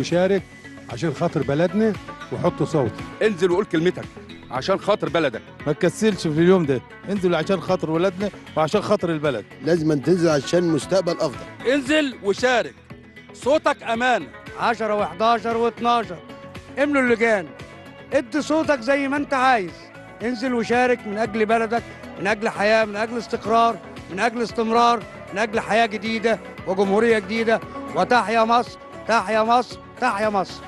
وشارك عشان خاطر بلدنا وحط صوت انزل وقول كلمتك عشان خاطر بلدك ما تكسلش في اليوم ده انزل عشان خاطر ولادنا وعشان خاطر البلد لازم تنزل عشان مستقبل افضل انزل وشارك صوتك امانه 10 و11 و12 املوا اللجان ادي صوتك زي ما انت عايز انزل وشارك من اجل بلدك من اجل حياه من اجل استقرار من اجل استمرار من اجل حياه جديده وجمهوريه جديده وتحيا مصر تحيا مصر تحيا مصر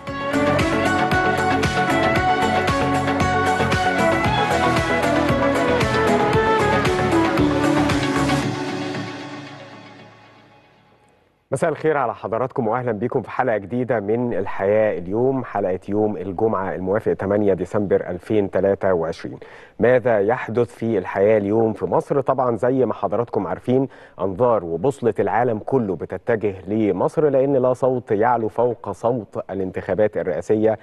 مساء الخير على حضراتكم واهلا بكم في حلقه جديده من الحياه اليوم حلقه يوم الجمعه الموافق 8 ديسمبر 2023 ماذا يحدث في الحياه اليوم في مصر طبعا زي ما حضراتكم عارفين انظار وبوصله العالم كله بتتجه لمصر لان لا صوت يعلو فوق صوت الانتخابات الرئاسيه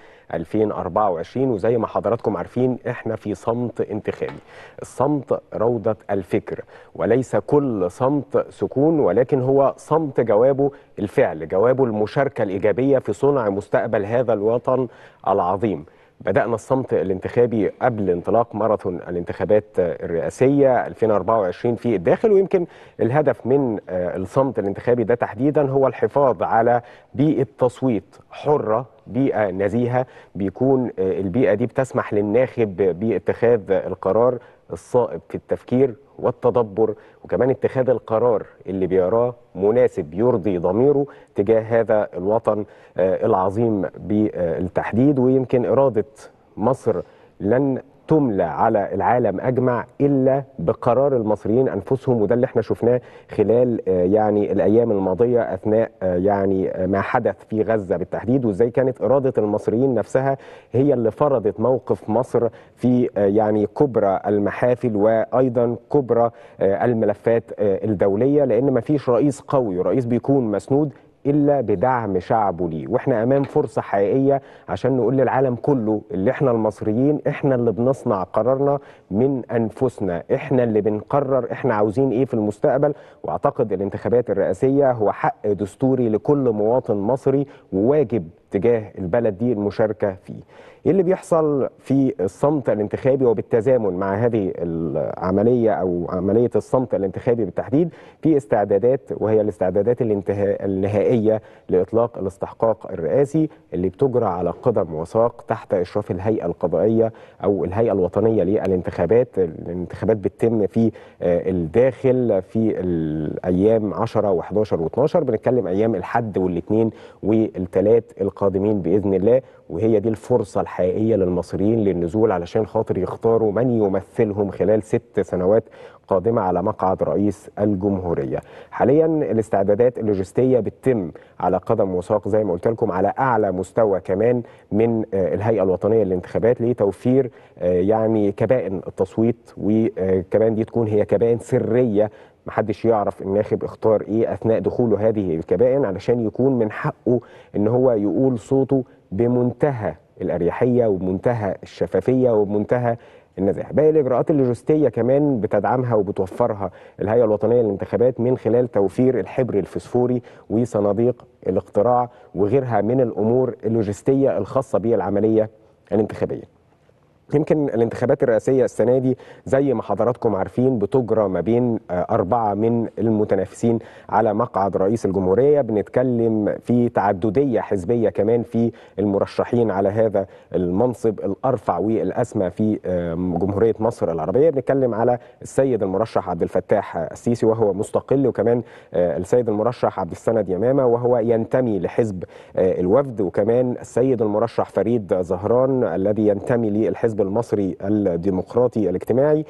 2024 وزي ما حضراتكم عارفين احنا في صمت انتخابي الصمت روضه الفكر وليس كل صمت سكون ولكن هو صمت جوابه الفعل جوابه المشاركه الايجابيه في صنع مستقبل هذا الوطن العظيم بدأنا الصمت الانتخابي قبل انطلاق ماراثون الانتخابات الرئاسية 2024 في الداخل ويمكن الهدف من الصمت الانتخابي ده تحديدا هو الحفاظ على بيئة تصويت حرة بيئة نزيهة بيكون البيئة دي بتسمح للناخب باتخاذ القرار الصائب في التفكير والتدبر وكمان اتخاذ القرار اللي بيراه مناسب يرضي ضميره تجاه هذا الوطن العظيم بالتحديد ويمكن إرادة مصر لن تملى على العالم اجمع الا بقرار المصريين انفسهم وده اللي احنا شفناه خلال يعني الايام الماضيه اثناء يعني ما حدث في غزه بالتحديد وازاي كانت اراده المصريين نفسها هي اللي فرضت موقف مصر في يعني كبرى المحافل وايضا كبرى الملفات الدوليه لان ما فيش رئيس قوي رئيس بيكون مسنود الا بدعم شعبه ليه واحنا امام فرصه حقيقيه عشان نقول للعالم كله اللي احنا المصريين احنا اللي بنصنع قرارنا من انفسنا احنا اللي بنقرر احنا عاوزين ايه في المستقبل واعتقد الانتخابات الرئاسيه هو حق دستوري لكل مواطن مصري وواجب تجاه البلد دي المشاركه فيه ايه اللي بيحصل في الصمت الانتخابي وبالتزامن مع هذه العمليه او عمليه الصمت الانتخابي بالتحديد في استعدادات وهي الاستعدادات الانتهاء النهائيه لاطلاق الاستحقاق الرئاسي اللي بتجرى على قدم وساق تحت اشراف الهيئه القضائيه او الهيئه الوطنيه للانتخابات الانتخابات بتتم في الداخل في الايام 10 و11 و12 بنتكلم ايام الحد والاثنين والثلاث القادمين باذن الله وهي دي الفرصة الحقيقية للمصريين للنزول علشان خاطر يختاروا من يمثلهم خلال ست سنوات قادمة على مقعد رئيس الجمهورية حاليا الاستعدادات اللوجستية بتتم على قدم وساق زي ما قلت لكم على أعلى مستوى كمان من الهيئة الوطنية للانتخابات لتوفير يعني كبائن التصويت وكمان دي تكون هي كبائن سرية محدش يعرف الناخب اختار ايه اثناء دخوله هذه الكبائن علشان يكون من حقه ان هو يقول صوته بمنتهى الاريحيه وبمنتهى الشفافيه وبمنتهى النزاهه. باقي الاجراءات اللوجستيه كمان بتدعمها وبتوفرها الهيئه الوطنيه للانتخابات من خلال توفير الحبر الفسفوري وصناديق الاقتراع وغيرها من الامور اللوجستيه الخاصه بالعمليه الانتخابيه. يمكن الانتخابات الرئاسية السنة دي زي ما حضراتكم عارفين بتجرى ما بين أربعة من المتنافسين على مقعد رئيس الجمهورية بنتكلم في تعددية حزبية كمان في المرشحين على هذا المنصب الأرفع والأسمى في جمهورية مصر العربية بنتكلم على السيد المرشح عبد الفتاح السيسي وهو مستقل وكمان السيد المرشح عبد السند يمامة وهو ينتمي لحزب الوفد وكمان السيد المرشح فريد زهران الذي ينتمي للحزب الحزب المصري الديمقراطي الاجتماعي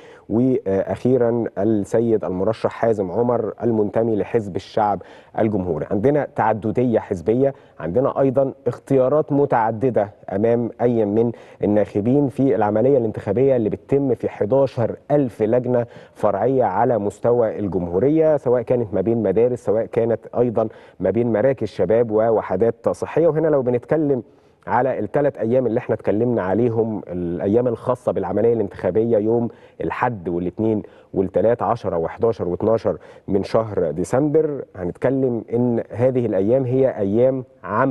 واخيرا السيد المرشح حازم عمر المنتمي لحزب الشعب الجمهوري عندنا تعدديه حزبيه عندنا ايضا اختيارات متعدده امام اي من الناخبين في العمليه الانتخابيه اللي بتتم في 11 ألف لجنه فرعيه على مستوى الجمهوريه سواء كانت ما بين مدارس سواء كانت ايضا ما بين مراكز شباب ووحدات صحيه وهنا لو بنتكلم على الثلاث ايام اللي احنا اتكلمنا عليهم الايام الخاصه بالعمليه الانتخابيه يوم الحد والاثنين والثلاث 10 و11 و12 من شهر ديسمبر هنتكلم ان هذه الايام هي ايام عمل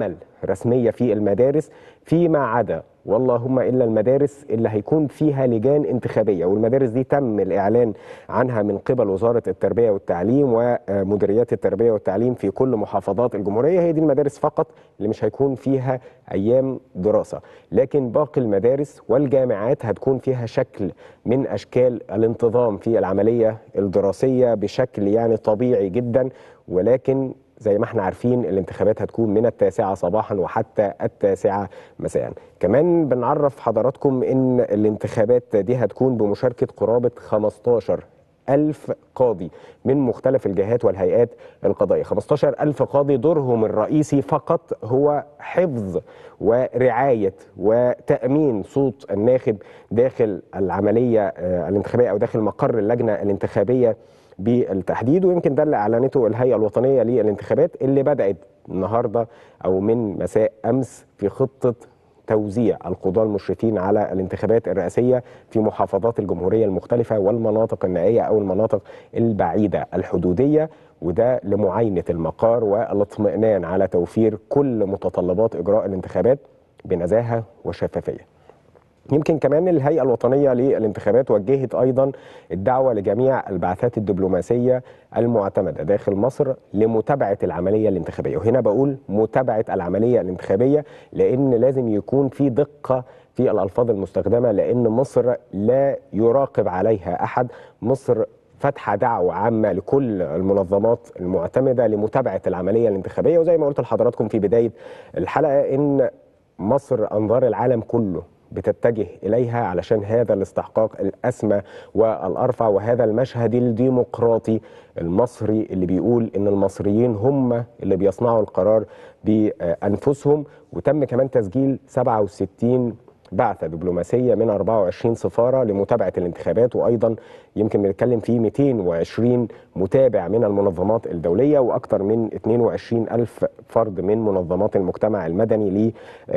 رسميه في المدارس فيما عدا واللهم الا المدارس اللي هيكون فيها لجان انتخابيه والمدارس دي تم الاعلان عنها من قبل وزاره التربيه والتعليم ومديريات التربيه والتعليم في كل محافظات الجمهوريه هي دي المدارس فقط اللي مش هيكون فيها ايام دراسه لكن باقي المدارس والجامعات هتكون فيها شكل من اشكال الانتظام في العمليه الدراسيه بشكل يعني طبيعي جدا ولكن زي ما احنا عارفين الانتخابات هتكون من التاسعة صباحا وحتى التاسعة مساء كمان بنعرف حضراتكم ان الانتخابات دي هتكون بمشاركة قرابة 15 ألف قاضي من مختلف الجهات والهيئات القضائية 15 ألف قاضي دورهم الرئيسي فقط هو حفظ ورعاية وتأمين صوت الناخب داخل العملية آه، الانتخابية أو داخل مقر اللجنة الانتخابية بالتحديد ويمكن ده اللي اعلنته الهيئه الوطنيه للانتخابات اللي بدات النهارده او من مساء امس في خطه توزيع القضاة المشرفين على الانتخابات الرئاسية في محافظات الجمهورية المختلفة والمناطق النائية أو المناطق البعيدة الحدودية وده لمعاينة المقار والاطمئنان على توفير كل متطلبات إجراء الانتخابات بنزاهة وشفافية يمكن كمان الهيئة الوطنية للانتخابات وجهت أيضا الدعوة لجميع البعثات الدبلوماسية المعتمدة داخل مصر لمتابعة العملية الانتخابية وهنا بقول متابعة العملية الانتخابية لأن لازم يكون في دقة في الألفاظ المستخدمة لأن مصر لا يراقب عليها أحد مصر فاتحه دعوه عامه لكل المنظمات المعتمده لمتابعه العمليه الانتخابيه وزي ما قلت لحضراتكم في بدايه الحلقه ان مصر انظار العالم كله بتتجه اليها علشان هذا الاستحقاق الاسمى والارفع وهذا المشهد الديمقراطي المصري اللي بيقول ان المصريين هم اللي بيصنعوا القرار بانفسهم وتم كمان تسجيل 67 بعثة دبلوماسية من 24 سفارة لمتابعة الانتخابات وأيضا يمكن بنتكلم في 220 متابع من المنظمات الدولية وأكثر من 22 ألف فرد من منظمات المجتمع المدني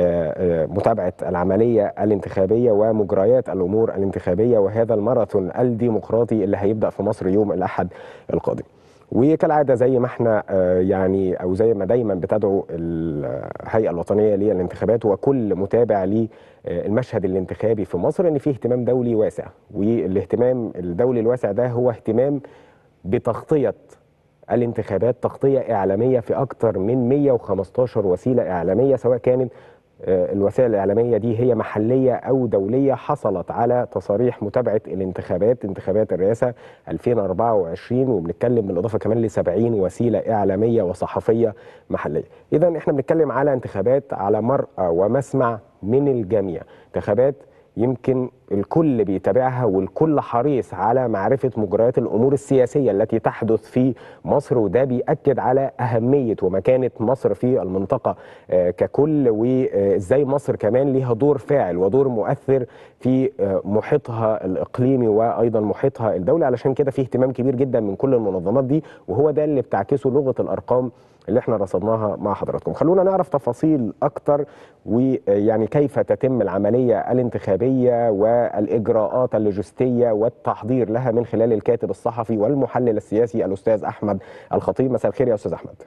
لمتابعة العملية الانتخابية ومجريات الأمور الانتخابية وهذا الماراثون الديمقراطي اللي هيبدأ في مصر يوم الأحد القادم وكالعاده زي ما احنا آه، يعني او زي ما دايما بتدعو الهيئه الوطنيه للانتخابات وكل متابع للمشهد الانتخابي في مصر ان فيه اهتمام دولي واسع والاهتمام الدولي الواسع ده هو اهتمام بتغطيه الانتخابات تغطيه اعلاميه في اكثر من 115 وسيله اعلاميه سواء كانت آه، الوسائل الإعلامية دي هي محلية أو دولية حصلت على تصاريح متابعة الانتخابات انتخابات الرئاسة 2024 وبنتكلم بالإضافة كمان ل 70 وسيلة إعلامية وصحفية محلية إذا إحنا بنتكلم على انتخابات على مرأى ومسمع من الجميع انتخابات يمكن الكل بيتابعها والكل حريص على معرفة مجريات الأمور السياسية التي تحدث في مصر وده بيأكد على أهمية ومكانة مصر في المنطقة آه، ككل وإزاي مصر كمان ليها دور فاعل ودور مؤثر في آه، محيطها الإقليمي وأيضا محيطها الدولي علشان كده في اهتمام كبير جدا من كل المنظمات دي وهو ده اللي بتعكسه لغة الأرقام اللي احنا رصدناها مع حضراتكم خلونا نعرف تفاصيل أكتر ويعني كيف تتم العملية الانتخابية والإجراءات اللوجستية والتحضير لها من خلال الكاتب الصحفي والمحلل السياسي الأستاذ أحمد الخطيب مساء الخير يا أستاذ أحمد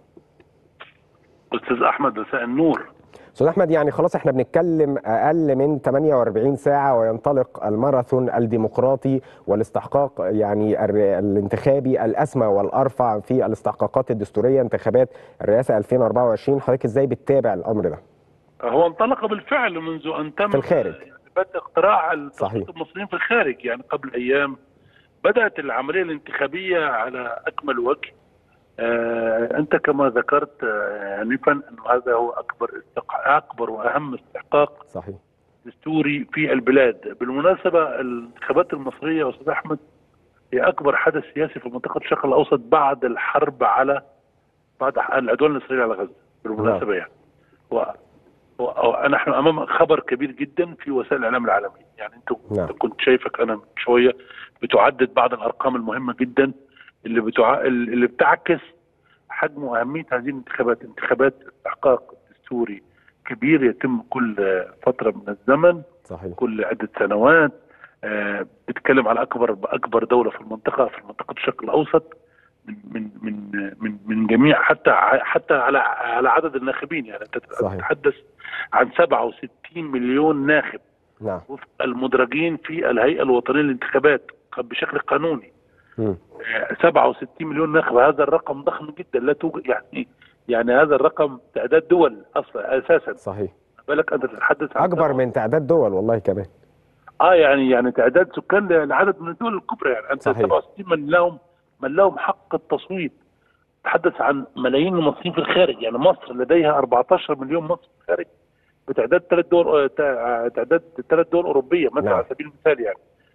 استاذ احمد مساء النور أستاذ أحمد يعني خلاص احنا بنتكلم أقل من 48 ساعة وينطلق الماراثون الديمقراطي والاستحقاق يعني الر- الانتخابي الأسمى والأرفع في الاستحقاقات الدستورية انتخابات الرئاسة 2024 حضرتك إزاي بتتابع الأمر ده؟ هو انطلق بالفعل منذ ان تم في الخارج. بدء اقتراع صحيح. التصويت المصريين في الخارج يعني قبل ايام بدات العمليه الانتخابيه على اكمل وجه آه انت كما ذكرت آه، انفا انه هذا هو اكبر استق... اكبر واهم استحقاق صحيح دستوري في البلاد بالمناسبه الانتخابات المصريه استاذ احمد هي اكبر حدث سياسي في منطقه الشرق الاوسط بعد الحرب على بعد العدوان الاسرائيلي على غزه بالمناسبه يعني و... و... نحن امام خبر كبير جدا في وسائل الاعلام العالميه يعني انت نعم. كنت شايفك انا من شويه بتعدد بعض الارقام المهمه جدا اللي بتع... اللي بتعكس حجم واهميه هذه الانتخابات انتخابات استحقاق دستوري كبير يتم كل فتره من الزمن صحيح كل عده سنوات آه، بتتكلم على اكبر اكبر دوله في المنطقه في منطقه الشرق الاوسط من من من من, من جميع حتى ع- حتى على على عدد الناخبين يعني انت صحيح. تتحدث عن 67 مليون ناخب نعم وفق المدرجين في الهيئه الوطنيه للانتخابات بشكل قانوني مم. آه، 67 مليون ناخب هذا الرقم ضخم جدا لا توجد يعني يعني هذا الرقم تعداد دول اصلا اساسا صحيح بالك انت تتحدث عن اكبر من تعداد دول والله كمان اه يعني يعني تعداد سكان لعدد من الدول الكبرى يعني انت صحيح. 67 من لهم من لهم حق التصويت تحدث عن ملايين المصريين في الخارج يعني مصر لديها 14 مليون مصري في الخارج بتعداد ثلاث دول آه، تع- تعداد ثلاث دول اوروبيه مثلا نعم. على سبيل المثال يعني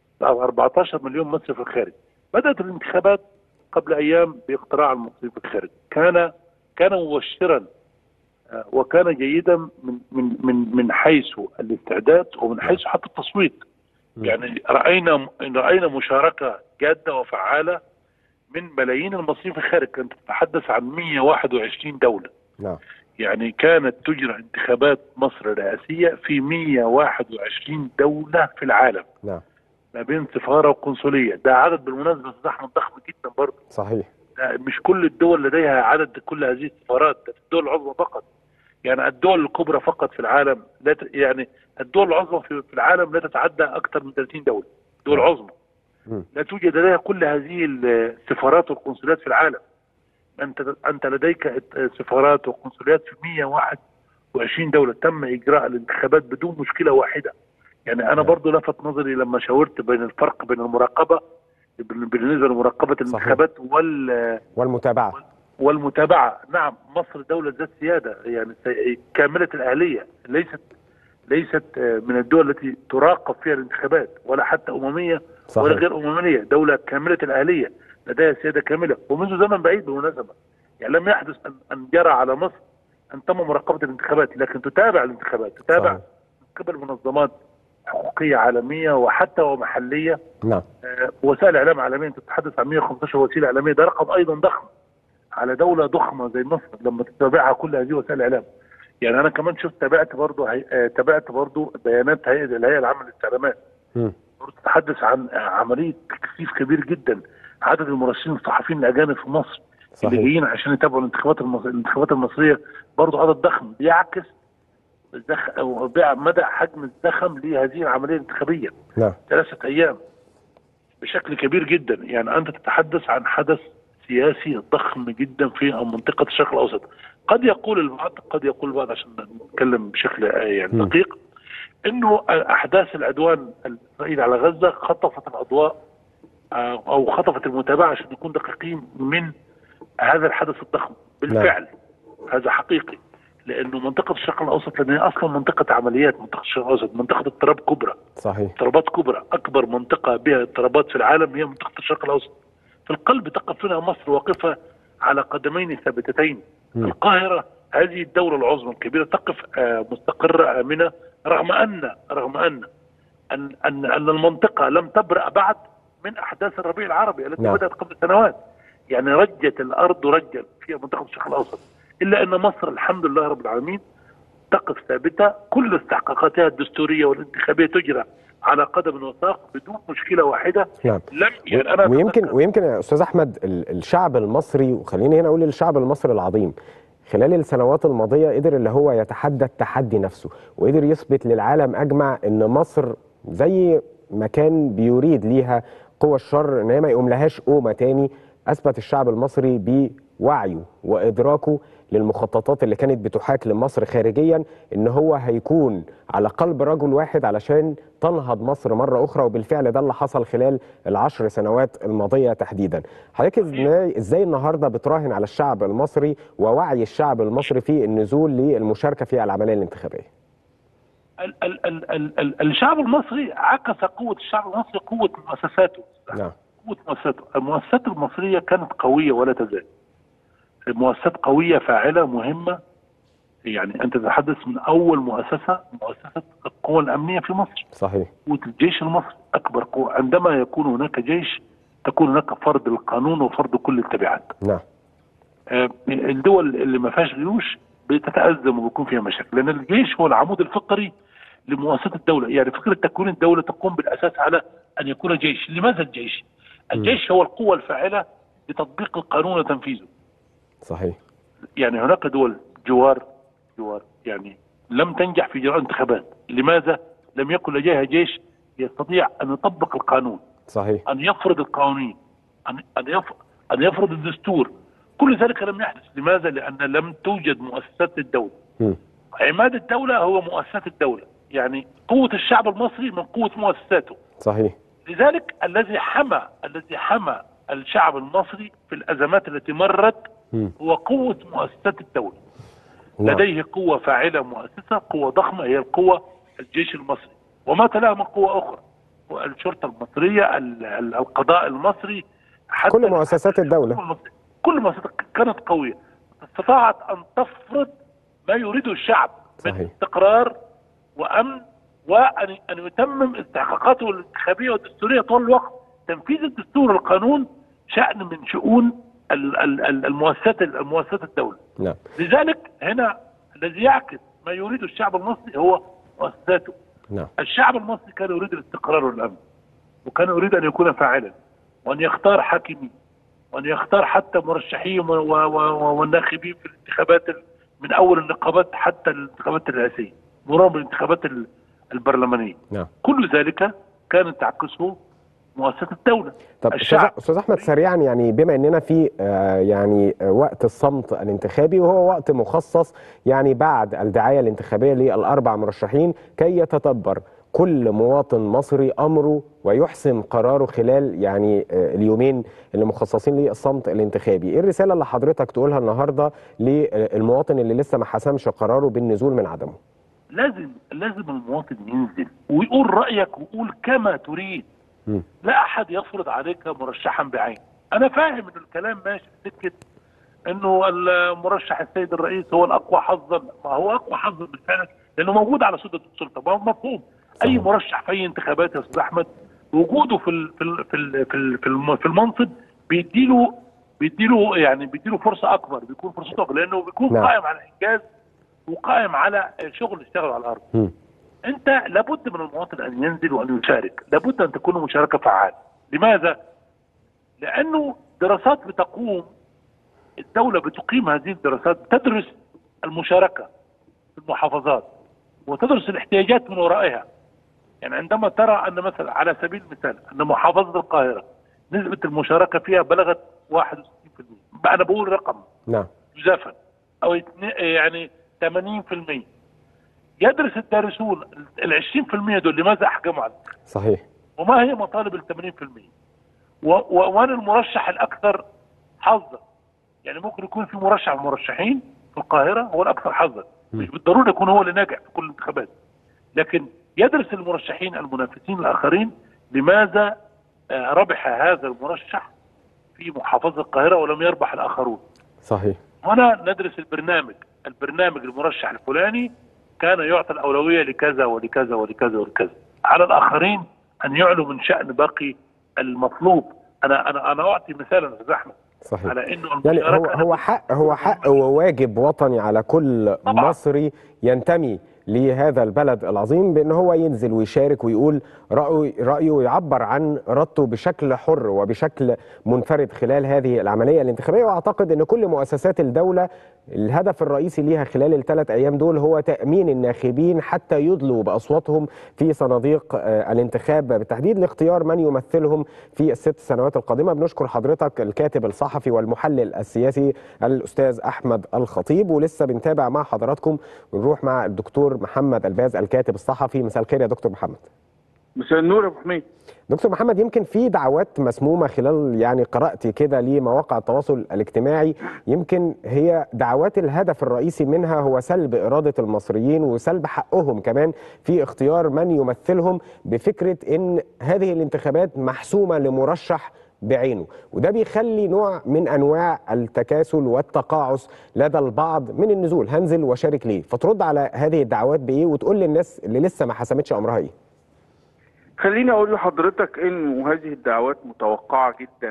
14 مليون مصري في الخارج بدات الانتخابات قبل ايام باقتراع المصريين في الخارج كان كان مبشرا آه، وكان جيدا من من من من حيث الاستعداد ومن حيث حتى التصويت يعني راينا راينا مشاركه جاده وفعاله من ملايين المصريين في الخارج كنت تتحدث عن 121 دوله نعم يعني كانت تجرى انتخابات مصر الرئاسيه في 121 دوله في العالم نعم ما بين سفاره وقنصليه ده عدد بالمناسبه استاذ احمد ضخم جدا برضه صحيح ده مش كل الدول لديها عدد كل هذه السفارات ده في الدول العظمى فقط يعني الدول الكبرى فقط في العالم لا ت... يعني الدول العظمى في, في العالم لا تتعدى اكثر من 30 دوله دول نعم. عظمى مم. لا توجد لديها كل هذه السفارات والقنصليات في العالم انت انت لديك سفارات وقنصليات في 121 دوله تم اجراء الانتخابات بدون مشكله واحده يعني انا نعم. برضو لفت نظري لما شاورت بين الفرق بين المراقبه بالنسبه لمراقبه الانتخابات وال والمتابعه والمتابعه نعم مصر دوله ذات سياده يعني سي- كامله الاهليه ليست ليست آه، من الدول التي تراقب فيها الانتخابات ولا حتى امميه ولا صحيح غير امميه دوله كامله الاهليه لديها سياده كامله ومنذ زمن بعيد بالمناسبه يعني لم يحدث ان ان جرى على مصر ان تم مراقبه الانتخابات لكن تتابع الانتخابات تتابع صحيح. من قبل منظمات حقوقيه عالميه وحتى ومحليه نعم آه، وسائل اعلام عالميه انت تتحدث عن 115 وسيله اعلاميه ده رقم ايضا ضخم على دوله ضخمه زي مصر لما تتابعها كل هذه وسائل الاعلام يعني انا كمان شفت تابعت برضه هي... آه، تابعت برضه بيانات هيئه الهيئه العامه للاستعلامات مم. برضه تتحدث عن آه، عمليه تكثيف كبير جدا عدد المرشحين الصحفيين الاجانب في مصر اللي صحيح جايين عشان يتابعوا الانتخابات المص... الانتخابات المصريه برضه عدد ضخم بيعكس الزخ... أو بيع- مدى حجم الزخم لهذه العمليه الانتخابيه نعم ثلاثة أيام بشكل كبير جدا يعني أنت تتحدث عن حدث سياسي ضخم جدا في منطقة الشرق الأوسط قد يقول البعض قد يقول البعض عشان نتكلم بشكل آه، يعني م. دقيق انه احداث العدوان الاسرائيلي على غزه خطفت الاضواء آه، او خطفت المتابعه عشان نكون دقيقين من هذا الحدث الضخم بالفعل هذا حقيقي لانه منطقه الشرق الاوسط لان هي اصلا منطقه عمليات منطقه الشرق الاوسط منطقه اضطراب كبرى صحيح اضطرابات كبرى اكبر منطقه بها اضطرابات في العالم هي منطقه الشرق الاوسط في القلب تقف هنا مصر واقفه على قدمين ثابتتين مم. القاهره هذه الدوله العظمى الكبيره تقف آه، مستقره امنه رغم ان رغم ان ان ان, أن المنطقه لم تبرأ بعد من احداث الربيع العربي التي نعم. بدات قبل سنوات يعني رجت الارض رجا في منطقه الشرق الاوسط الا ان مصر الحمد لله رب العالمين تقف ثابته كل استحقاقاتها الدستوريه والانتخابيه تجرى على قدم وساق بدون مشكله واحده نعم لم يعني انا ويمكن أتذكر- ويمكن يا استاذ احمد ال- الشعب المصري وخليني هنا اقول الشعب المصري العظيم خلال السنوات الماضيه قدر اللي هو يتحدى التحدي نفسه وقدر يثبت للعالم اجمع ان مصر زي ما كان بيريد ليها قوى الشر ان هي ما يقوملهاش قومه تاني اثبت الشعب المصري بوعيه وادراكه للمخططات اللي كانت بتحاك لمصر خارجيا ان هو هيكون على قلب رجل واحد علشان تنهض مصر مره اخرى وبالفعل ده اللي حصل خلال العشر سنوات الماضيه تحديدا. حضرتك ازاي ازاي النهارده بتراهن على الشعب المصري ووعي الشعب المصري في النزول للمشاركه في العمليه الانتخابيه؟ ال ال ال ال ال الشعب المصري عكس قوه الشعب المصري قوه مؤسساته نعم قوه مؤسساته المؤسسات المصريه كانت قويه ولا تزال مؤسسات قويه فاعله مهمه يعني انت تتحدث من اول مؤسسه مؤسسه القوى الامنيه في مصر صحيح قوه الجيش المصري اكبر قوه عندما يكون هناك جيش تكون هناك فرض القانون وفرض كل التبعات نعم آه، الدول اللي ما فيهاش جيوش بتتأزم وبيكون فيها مشاكل لأن الجيش هو العمود الفقري لمؤسسة الدولة يعني فكرة تكوين الدولة تقوم بالأساس على أن يكون جيش لماذا الجيش؟ الجيش هو القوة الفاعلة لتطبيق القانون وتنفيذه صحيح يعني هناك دول جوار جوار يعني لم تنجح في اجراء انتخابات لماذا لم يكن لديها جيش يستطيع ان يطبق القانون صحيح ان يفرض القوانين ان ان يف- ان يفرض الدستور كل ذلك لم يحدث لماذا لان لم توجد مؤسسات الدوله مم. عماد الدوله هو مؤسسات الدوله يعني قوه الشعب المصري من قوه مؤسساته صحيح لذلك الذي حمى الذي حمى الشعب المصري في الازمات التي مرت مم. هو قوه مؤسسات الدوله نعم. لديه قوة فاعلة مؤسسة قوة ضخمة هي القوة الجيش المصري وما تلاها من قوة أخرى الشرطة المصرية ال- ال- القضاء المصري حتى كل مؤسسات الدولة. كل المصري- كل مؤسسات كانت قوية استطاعت أن تفرض ما يريده الشعب من صحيح. استقرار وأمن وأن أن يتمم استحقاقاته الانتخابية والدستورية طول الوقت تنفيذ الدستور والقانون شأن من شؤون ال- ال- ال- المؤسسات المؤسسات الدولة نعم لذلك هنا الذي يعكس ما يريد الشعب المصري هو مؤسساته نعم الشعب المصري كان يريد الاستقرار والامن وكان يريد ان يكون فاعلا وان يختار حاكمين وان يختار حتى مرشحين و- و- و- والناخبين في الانتخابات ال- من اول النقابات حتى الانتخابات الرئاسيه مرورا بالانتخابات ال- البرلمانيه نعم كل ذلك كانت تعكسه مؤسسه الدوله طب الشعب. استاذ استاذ احمد سريعا يعني بما اننا في آه، يعني آه، وقت الصمت الانتخابي وهو وقت مخصص يعني بعد الدعايه الانتخابيه للاربع مرشحين كي يتدبر كل مواطن مصري امره ويحسم قراره خلال يعني آه، اليومين اللي مخصصين للصمت الانتخابي، ايه الرساله اللي حضرتك تقولها النهارده للمواطن اللي لسه ما حسمش قراره بالنزول من عدمه؟ لازم لازم المواطن ينزل ويقول رايك ويقول كما تريد مم. لا احد يفرض عليك مرشحا بعين انا فاهم ان الكلام ماشي في سكه انه المرشح السيد الرئيس هو الاقوى حظا ما هو اقوى حظا بالفعل لانه موجود على سده السلطه ما هو مفهوم اي صحيح. مرشح في اي انتخابات يا استاذ احمد وجوده في ال- في ال- في ال- في ال- في الم- في المنصب بيديله بيديله يعني بيديله فرصه اكبر بيكون فرصته اكبر لانه بيكون نعم. قائم على انجاز وقائم على شغل اشتغل على الارض مم. انت لابد من المواطن ان ينزل وان يشارك لابد ان تكون مشاركه فعاله لماذا لانه دراسات بتقوم الدوله بتقيم هذه الدراسات تدرس المشاركه في المحافظات وتدرس الاحتياجات من ورائها يعني عندما ترى ان مثلا على سبيل المثال ان محافظه القاهره نسبه المشاركه فيها بلغت 61% انا بقول رقم نعم جزافا او اتنين- يعني 80% يدرس الدارسون ال 20% دول لماذا احكموا على الانتخاب؟ صحيح وما هي مطالب ال 80% و- و- ومن المرشح الاكثر حظا يعني ممكن يكون في مرشح من المرشحين في القاهره هو الاكثر حظا مش بالضروره يكون هو اللي ناجح في كل الانتخابات لكن يدرس المرشحين المنافسين الاخرين لماذا آه، ربح هذا المرشح في محافظه القاهره ولم يربح الاخرون صحيح هنا ندرس البرنامج البرنامج المرشح الفلاني كان يعطي الأولوية لكذا ولكذا ولكذا ولكذا على الآخرين أن يعلوا من شأن باقي المطلوب أنا أنا أنا أعطي مثالا أستاذ أحمد صحيح على إنه يعني هو المشاركة هو حق هو حق وواجب وطني على كل طبعاً. مصري ينتمي لهذا البلد العظيم بان هو ينزل ويشارك ويقول رايه رايه ويعبر عن ارادته بشكل حر وبشكل منفرد خلال هذه العمليه الانتخابيه واعتقد ان كل مؤسسات الدوله الهدف الرئيسي ليها خلال الثلاث ايام دول هو تامين الناخبين حتى يدلوا باصواتهم في صناديق آه، الانتخاب بالتحديد لاختيار من يمثلهم في الست سنوات القادمه بنشكر حضرتك الكاتب الصحفي والمحلل السياسي الاستاذ احمد الخطيب ولسه بنتابع مع حضراتكم ونروح مع الدكتور محمد الباز الكاتب الصحفي مساء الخير يا دكتور محمد مساء النور يا ابو حميد دكتور محمد يمكن في دعوات مسمومة خلال يعني قراءتي كده لمواقع التواصل الاجتماعي يمكن هي دعوات الهدف الرئيسي منها هو سلب إرادة المصريين وسلب حقهم كمان في اختيار من يمثلهم بفكرة إن هذه الانتخابات محسومة لمرشح بعينه وده بيخلي نوع من انواع التكاسل والتقاعس لدى البعض من النزول هنزل وشارك ليه فترد على هذه الدعوات بايه وتقول للناس اللي لسه ما حسمتش امرها ايه خليني اقول لحضرتك انه هذه الدعوات متوقعه جدا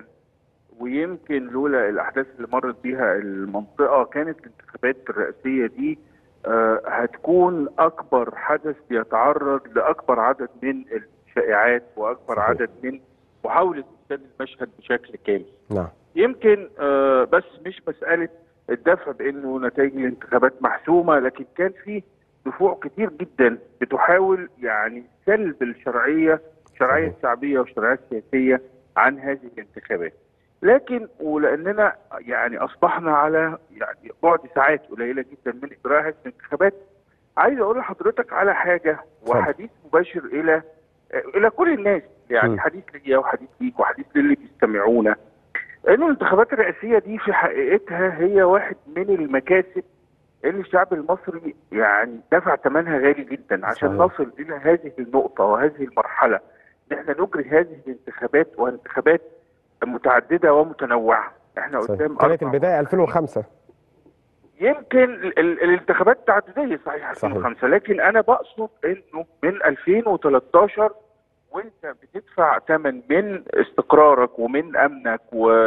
ويمكن لولا الاحداث اللي مرت بيها المنطقه كانت الانتخابات الرئاسيه دي آه، هتكون اكبر حدث يتعرض لاكبر عدد من الشائعات واكبر صحيح. عدد من محاوله افساد المشهد بشكل كامل نعم يمكن آه، بس مش مساله الدفع بانه نتائج الانتخابات محسومه لكن كان في دفوع كتير جدا بتحاول يعني سلب الشرعيه الشرعيه صحيح. الشعبيه والشرعيه السياسيه عن هذه الانتخابات لكن ولاننا يعني اصبحنا على يعني بعد ساعات قليله جدا من اجراء هذه الانتخابات عايز اقول لحضرتك على حاجه اتفضل. وحديث مباشر الى الى كل الناس يعني م. حديث ليا وحديث ليك وحديث للي بيستمعونا انه الانتخابات الرئاسيه دي في حقيقتها هي واحد من المكاسب اللي الشعب المصري يعني دفع ثمنها غالي جدا عشان صحيح. نصل الى هذه النقطه وهذه المرحله ان احنا نجري هذه الانتخابات وانتخابات متعدده ومتنوعه احنا صحيح. قدام كانت أربع البدايه 2005 يمكن ال- ال- الانتخابات التعدديه صحيح صحيح. 2005 لكن انا بقصد انه من 2013 وانت بتدفع ثمن من استقرارك ومن امنك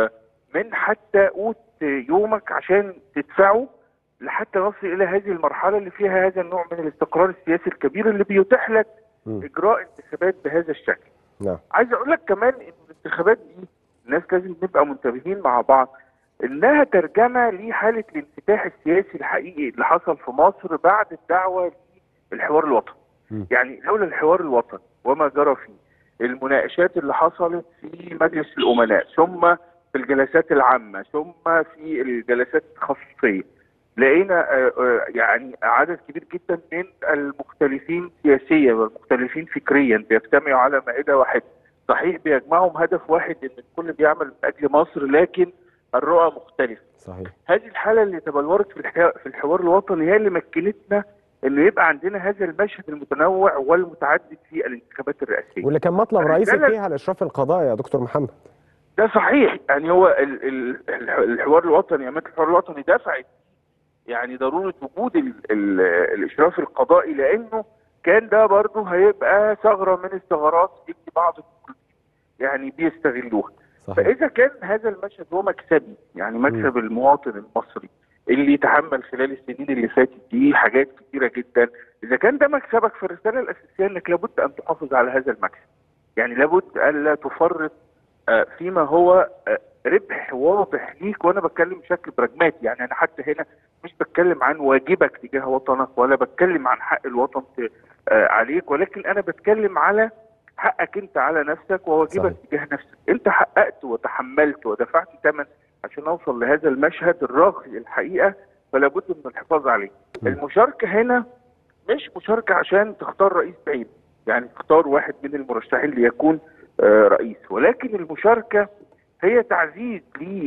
ومن حتى قوت يومك عشان تدفعه لحتى نصل الى هذه المرحله اللي فيها هذا النوع من الاستقرار السياسي الكبير اللي بيتيح لك م. اجراء انتخابات بهذا الشكل. نعم عايز اقول لك كمان ان الانتخابات دي الناس لازم نبقى منتبهين مع بعض انها ترجمه لحاله الانفتاح السياسي الحقيقي اللي حصل في مصر بعد الدعوه للحوار الوطني. م. يعني لولا الحوار الوطني وما جرى فيه المناقشات اللي حصلت في مجلس الامناء ثم في الجلسات العامه ثم في الجلسات التخصصيه لقينا آه، آه، يعني عدد كبير جدا من المختلفين سياسيا والمختلفين فكريا بيجتمعوا على مائده واحده صحيح بيجمعهم هدف واحد ان الكل بيعمل من اجل مصر لكن الرؤى مختلفه صحيح هذه الحاله اللي تبلورت في الحوار, في الحوار الوطني هي اللي مكنتنا انه يبقى عندنا هذا المشهد المتنوع والمتعدد في الانتخابات الرئاسيه واللي كان مطلب رئيسي البلد- فيها الاشراف القضائي يا دكتور محمد ده صحيح يعني هو ال ال الح- الحوار الوطني امانه الحوار الوطني دفعت يعني ضروره وجود ال ال الاشراف القضائي لانه كان ده برضه هيبقى ثغره من الثغرات اللي بعض المخلصين يعني بيستغلوها صحيح فاذا كان هذا المشهد هو مكسبي يعني مكسب المواطن المصري اللي تحمل خلال السنين اللي فاتت دي حاجات كتيره جدا اذا كان ده مكسبك في الرساله الاساسيه انك لابد ان تحافظ على هذا المكسب يعني لابد الا تفرط آه، فيما هو آه، ربح واضح ليك وانا بتكلم بشكل براجماتي يعني انا حتى هنا مش بتكلم عن واجبك تجاه وطنك ولا بتكلم عن حق الوطن ت- آه، عليك ولكن انا بتكلم على حقك انت على نفسك وواجبك صحيح. تجاه نفسك انت حققت وتحملت ودفعت ثمن عشان اوصل لهذا المشهد الراقي الحقيقه فلا بد من الحفاظ عليه م. المشاركه هنا مش مشاركه عشان تختار رئيس بعيد يعني تختار واحد من المرشحين ليكون آه، رئيس ولكن المشاركه هي تعزيز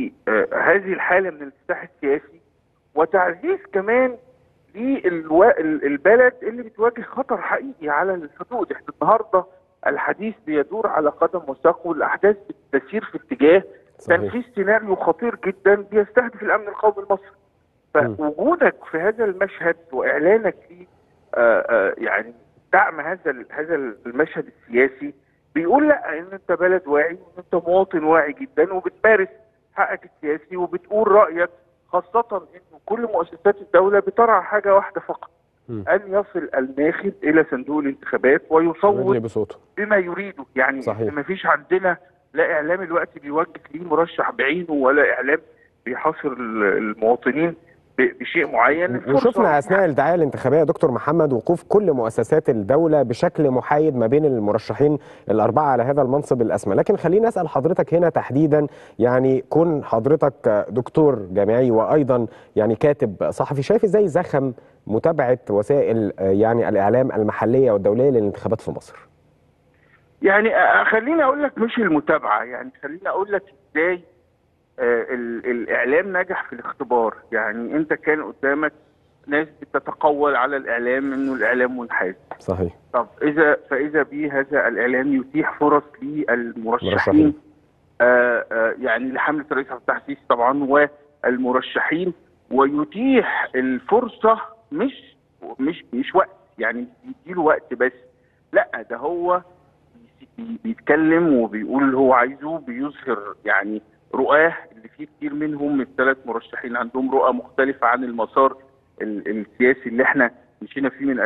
لهذه الحاله من الانفتاح السياسي وتعزيز كمان للبلد اللي بتواجه خطر حقيقي على الحدود احنا النهارده الحديث بيدور على قدم وساق والاحداث بتسير في اتجاه صحيح تنفيذ سيناريو خطير جدا بيستهدف الامن القومي المصري فوجودك في هذا المشهد واعلانك ليه آه، آه، يعني دعم هذا ال- هذا المشهد السياسي بيقول لا ان انت بلد واعي وان انت مواطن واعي جدا وبتمارس حقك السياسي وبتقول رايك خاصه انه كل مؤسسات الدوله بترعى حاجه واحده فقط م. ان يصل الناخب الى صندوق الانتخابات ويصوت اللي بصوته بما يريده يعني صحيح. ما فيش عندنا لا اعلام الوقت بيوجه ليه مرشح بعينه ولا اعلام بيحاصر ال- المواطنين ب- بشيء معين الفرصة وشفنا اثناء الدعايه الانتخابيه يا دكتور محمد وقوف كل مؤسسات الدوله بشكل محايد ما بين المرشحين الاربعه على هذا المنصب الاسمى، لكن خليني اسال حضرتك هنا تحديدا يعني كون حضرتك دكتور جامعي وايضا يعني كاتب صحفي شايف ازاي زخم متابعه وسائل يعني الاعلام المحليه والدوليه للانتخابات في مصر؟ يعني آه، خليني اقول لك مش المتابعه يعني خليني اقول لك ازاي آه، ال- الاعلام نجح في الاختبار يعني انت كان قدامك ناس بتتقول على الاعلام انه الاعلام منحاز صحيح طب اذا فاذا به هذا الاعلام يتيح فرص للمرشحين مرشحين. آه آه يعني لحمله الرئيس عبد الفتاح السيسي طبعا والمرشحين ويتيح الفرصه مش مش مش وقت يعني مش بيديله وقت بس لا ده هو بي- بيتكلم وبيقول اللي هو عايزه بيظهر يعني رؤاه اللي فيه كتير منهم الثلاث مرشحين عندهم رؤى مختلفه عن المسار ال- السياسي اللي احنا مشينا فيه من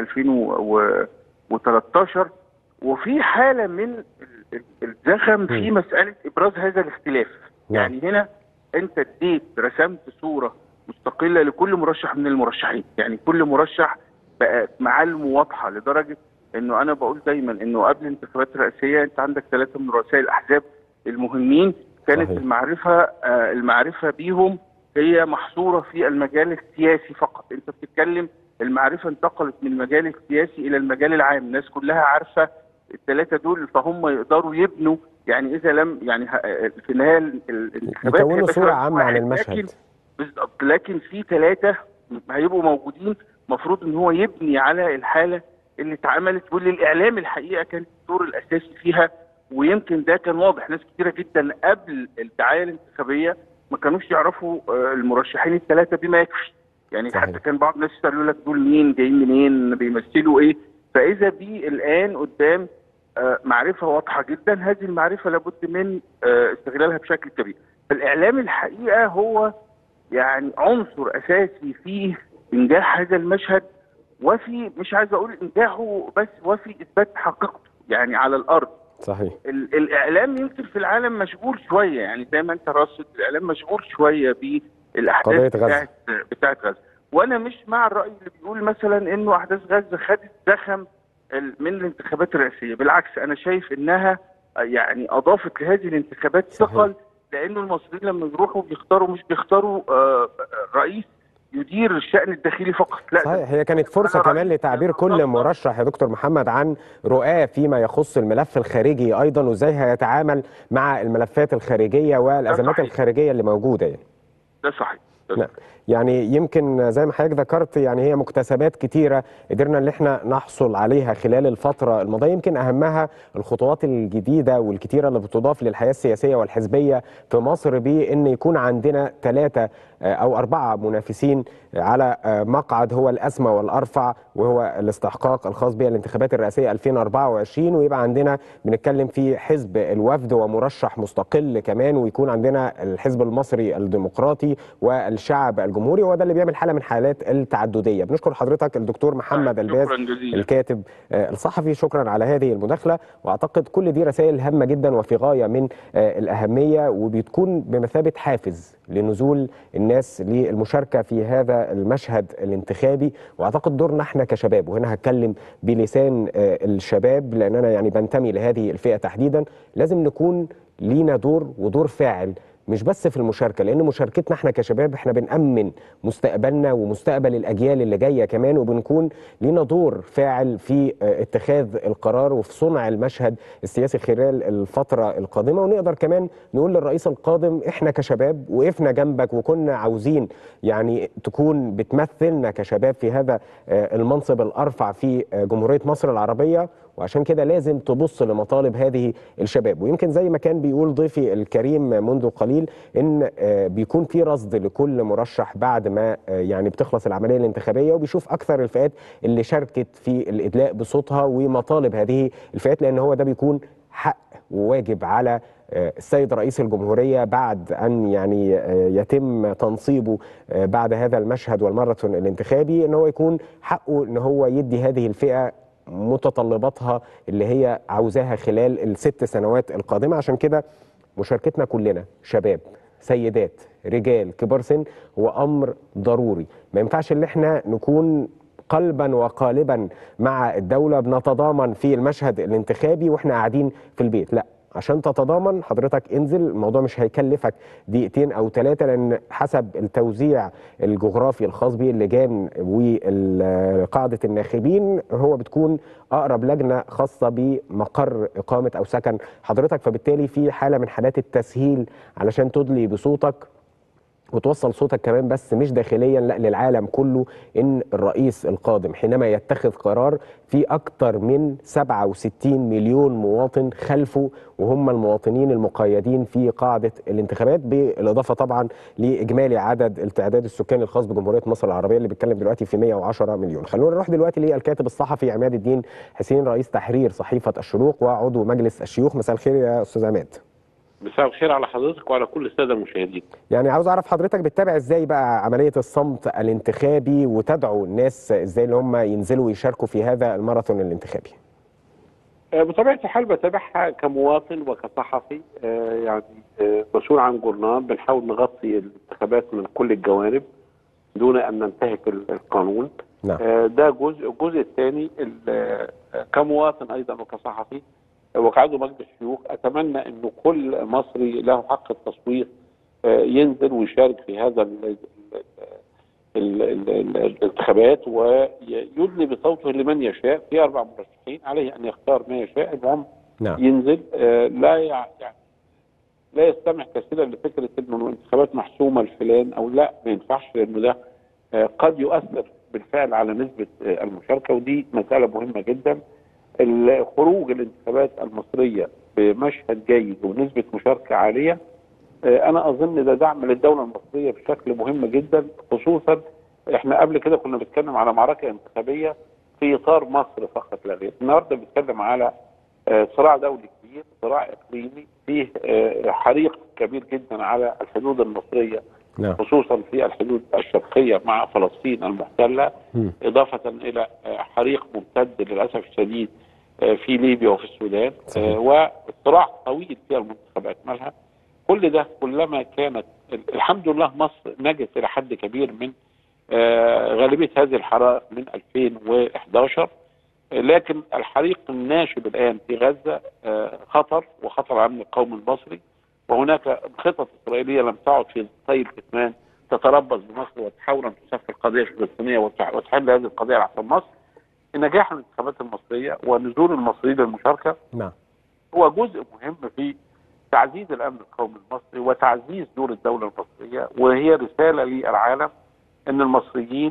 2013 وفي حاله من ال- ال- الزخم في مساله ابراز هذا الاختلاف نعم. يعني هنا انت اديت رسمت صوره مستقله لكل مرشح من المرشحين يعني كل مرشح بقى معالمه واضحه لدرجه انه انا بقول دايما انه قبل الانتخابات الرئاسيه انت عندك ثلاثه من رؤساء الاحزاب المهمين كانت صحيح. المعرفه آه المعرفه بيهم هي محصوره في المجال السياسي فقط انت بتتكلم المعرفه انتقلت من المجال السياسي الى المجال العام الناس كلها عارفه الثلاثه دول فهم يقدروا يبنوا يعني اذا لم يعني ه- في النهايه ال- الانتخابات يكونوا هيبقى صورة فيها عامة عن واحد، المشهد. لكن بالظبط لكن في ثلاثه هيبقوا موجودين المفروض ان هو يبني على الحاله اللي اتعملت واللي الاعلام الحقيقه كان الدور الاساسي فيها ويمكن ده كان واضح ناس كتيره جدا قبل الدعايه الانتخابيه ما كانوش يعرفوا آه، المرشحين الثلاثه بما يكفي يعني صحيح. حتى كان بعض الناس يسالوا لك دول مين جايين منين بيمثلوا ايه فاذا بي الان قدام آه، معرفه واضحه جدا هذه المعرفه لابد من آه، استغلالها بشكل كبير فالاعلام الحقيقه هو يعني عنصر اساسي في انجاح هذا المشهد وفي مش عايز اقول انجاحه بس وفي اثبات حقيقته يعني على الارض صحيح ال- الاعلام يمكن في العالم مشغول شويه يعني زي ما انت راصد الاعلام مشغول شويه قضية بالاحداث غزة. بتاعت بتاعت غزه وانا مش مع الراي اللي بيقول مثلا انه احداث غزه خدت زخم ال- من الانتخابات الرئاسيه بالعكس انا شايف انها يعني اضافت لهذه الانتخابات صحيح. ثقل لانه المصريين لما بيروحوا بيختاروا مش بيختاروا آه، رئيس يدير الشان الداخلي فقط لا صحيح هي كانت فرصة كمان لتعبير كل مرشح يا دكتور محمد عن رؤاه فيما يخص الملف الخارجي أيضا وإزاي هيتعامل مع الملفات الخارجية والأزمات صحيح. الخارجية اللي موجودة يعني. ده صحيح ده نعم. يعني يمكن زي ما حضرتك ذكرت يعني هي مكتسبات كتيرة قدرنا ان احنا نحصل عليها خلال الفترة الماضية يمكن اهمها الخطوات الجديدة والكتيرة اللي بتضاف للحياة السياسية والحزبية في مصر بان يكون عندنا ثلاثة او اربعة منافسين على مقعد هو الاسمى والارفع وهو الاستحقاق الخاص بالانتخابات الرئاسية 2024 ويبقى عندنا بنتكلم في حزب الوفد ومرشح مستقل كمان ويكون عندنا الحزب المصري الديمقراطي والشعب الجمهوري وده اللي بيعمل حالة من حالات التعددية بنشكر حضرتك الدكتور محمد الباز شكرا جزيلا الكاتب آه، الصحفي شكرا على هذه المداخلة واعتقد كل دي رسائل هامة جدا وفي غاية من آه، الأهمية وبتكون بمثابة حافز لنزول الناس للمشاركة في هذا المشهد الانتخابي واعتقد دورنا احنا كشباب وهنا هتكلم بلسان آه، الشباب لان انا يعني بنتمي لهذه الفئة تحديدا لازم نكون لينا دور ودور فاعل مش بس في المشاركه لان مشاركتنا احنا كشباب احنا بنامن مستقبلنا ومستقبل الاجيال اللي جايه كمان وبنكون لينا دور فاعل في آه، اتخاذ القرار وفي صنع المشهد السياسي خلال الفتره القادمه ونقدر كمان نقول للرئيس القادم احنا كشباب وقفنا جنبك وكنا عاوزين يعني تكون بتمثلنا كشباب في هذا آه، المنصب الارفع في آه، جمهوريه مصر العربيه وعشان كده لازم تبص لمطالب هذه الشباب ويمكن زي ما كان بيقول ضيفي الكريم منذ قليل ان آه، بيكون في رصد لكل مرشح بعد ما آه، يعني بتخلص العمليه الانتخابيه وبيشوف اكثر الفئات اللي شاركت في الادلاء بصوتها ومطالب هذه الفئات لان هو ده بيكون حق وواجب على آه، السيد رئيس الجمهورية بعد أن يعني آه، يتم تنصيبه آه، بعد هذا المشهد والماراثون الانتخابي أن هو يكون حقه أن هو يدي هذه الفئة متطلباتها اللي هي عاوزاها خلال الست سنوات القادمة عشان كده مشاركتنا كلنا شباب سيدات رجال كبار سن هو أمر ضروري ما ينفعش ان احنا نكون قلبا وقالبا مع الدولة بنتضامن في المشهد الانتخابي واحنا قاعدين في البيت لا عشان تتضامن حضرتك انزل الموضوع مش هيكلفك دقيقتين او ثلاثه لان حسب التوزيع الجغرافي الخاص باللجان وقاعده الناخبين هو بتكون اقرب لجنه خاصه بمقر اقامه او سكن حضرتك فبالتالي في حاله من حالات التسهيل علشان تدلي بصوتك وتوصل صوتك كمان بس مش داخليا لا للعالم كله ان الرئيس القادم حينما يتخذ قرار في اكثر من 67 مليون مواطن خلفه وهم المواطنين المقيدين في قاعده الانتخابات بالاضافه طبعا لاجمالي عدد التعداد السكاني الخاص بجمهوريه مصر العربيه اللي بيتكلم دلوقتي في 110 مليون خلونا نروح دلوقتي للكاتب الصحفي عماد الدين حسين رئيس تحرير صحيفه الشروق وعضو مجلس الشيوخ مساء الخير يا استاذ عماد مساء الخير على حضرتك وعلى كل الساده المشاهدين. يعني عاوز اعرف حضرتك بتتابع ازاي بقى عمليه الصمت الانتخابي وتدعو الناس ازاي اللي هم ينزلوا ويشاركوا في هذا الماراثون الانتخابي آه، بطبيعه الحال بتابعها كمواطن وكصحفي آه، يعني آه، مسؤول عن جورنال بنحاول نغطي الانتخابات من كل الجوانب دون ان ننتهك ال- القانون نعم. آه، ده جزء الجزء الثاني ال- آه، كمواطن ايضا وكصحفي آه، وكعضو مجلس الشيوخ اتمنى انه كل مصري له حق التصويت آه، ينزل ويشارك في هذا ال- ال- ال- ال- ال- الانتخابات ويدلي بصوته لمن يشاء في اربع مرشحين عليه ان يختار ما يشاء المهم نعم ينزل آه، لا يع- يعني لا يستمع كثيرا لفكره انه الانتخابات محسومه لفلان او لا ما ينفعش لانه ده آه، قد يؤثر بالفعل على نسبه آه، المشاركه ودي مساله مهمه جدا خروج الانتخابات المصريه بمشهد جيد ونسبه مشاركه عاليه آه، انا اظن ده دعم للدوله المصريه بشكل مهم جدا خصوصا احنا قبل كده كنا بنتكلم على معركه انتخابيه في اطار مصر فقط لا غير النهارده بنتكلم على آه، صراع دولي كبير صراع اقليمي فيه آه، حريق كبير جدا على الحدود المصريه نعم خصوصا في الحدود الشرقيه مع فلسطين المحتله مم. اضافه الى آه، حريق ممتد للاسف الشديد آه، في ليبيا وفي السودان صحيح. آه، وصراع طويل في المنتخب اكملها كل ده كلما كانت الحمد لله مصر نجت الى حد كبير من آه، غالبيه هذه الحرائق من 2011 آه، لكن الحريق الناشب الان في غزه آه، خطر وخطر على الامن القومي المصري وهناك خطط اسرائيليه لم تعد في طي الكتمان تتربص بمصر وتحاول ان تسفل القضيه الفلسطينيه وتح- وتحل هذه القضيه على حساب مصر. نجاح الانتخابات المصريه ونزول المصريين للمشاركه نعم هو جزء مهم في تعزيز الامن القومي المصري وتعزيز دور الدوله المصريه وهي رساله للعالم ان المصريين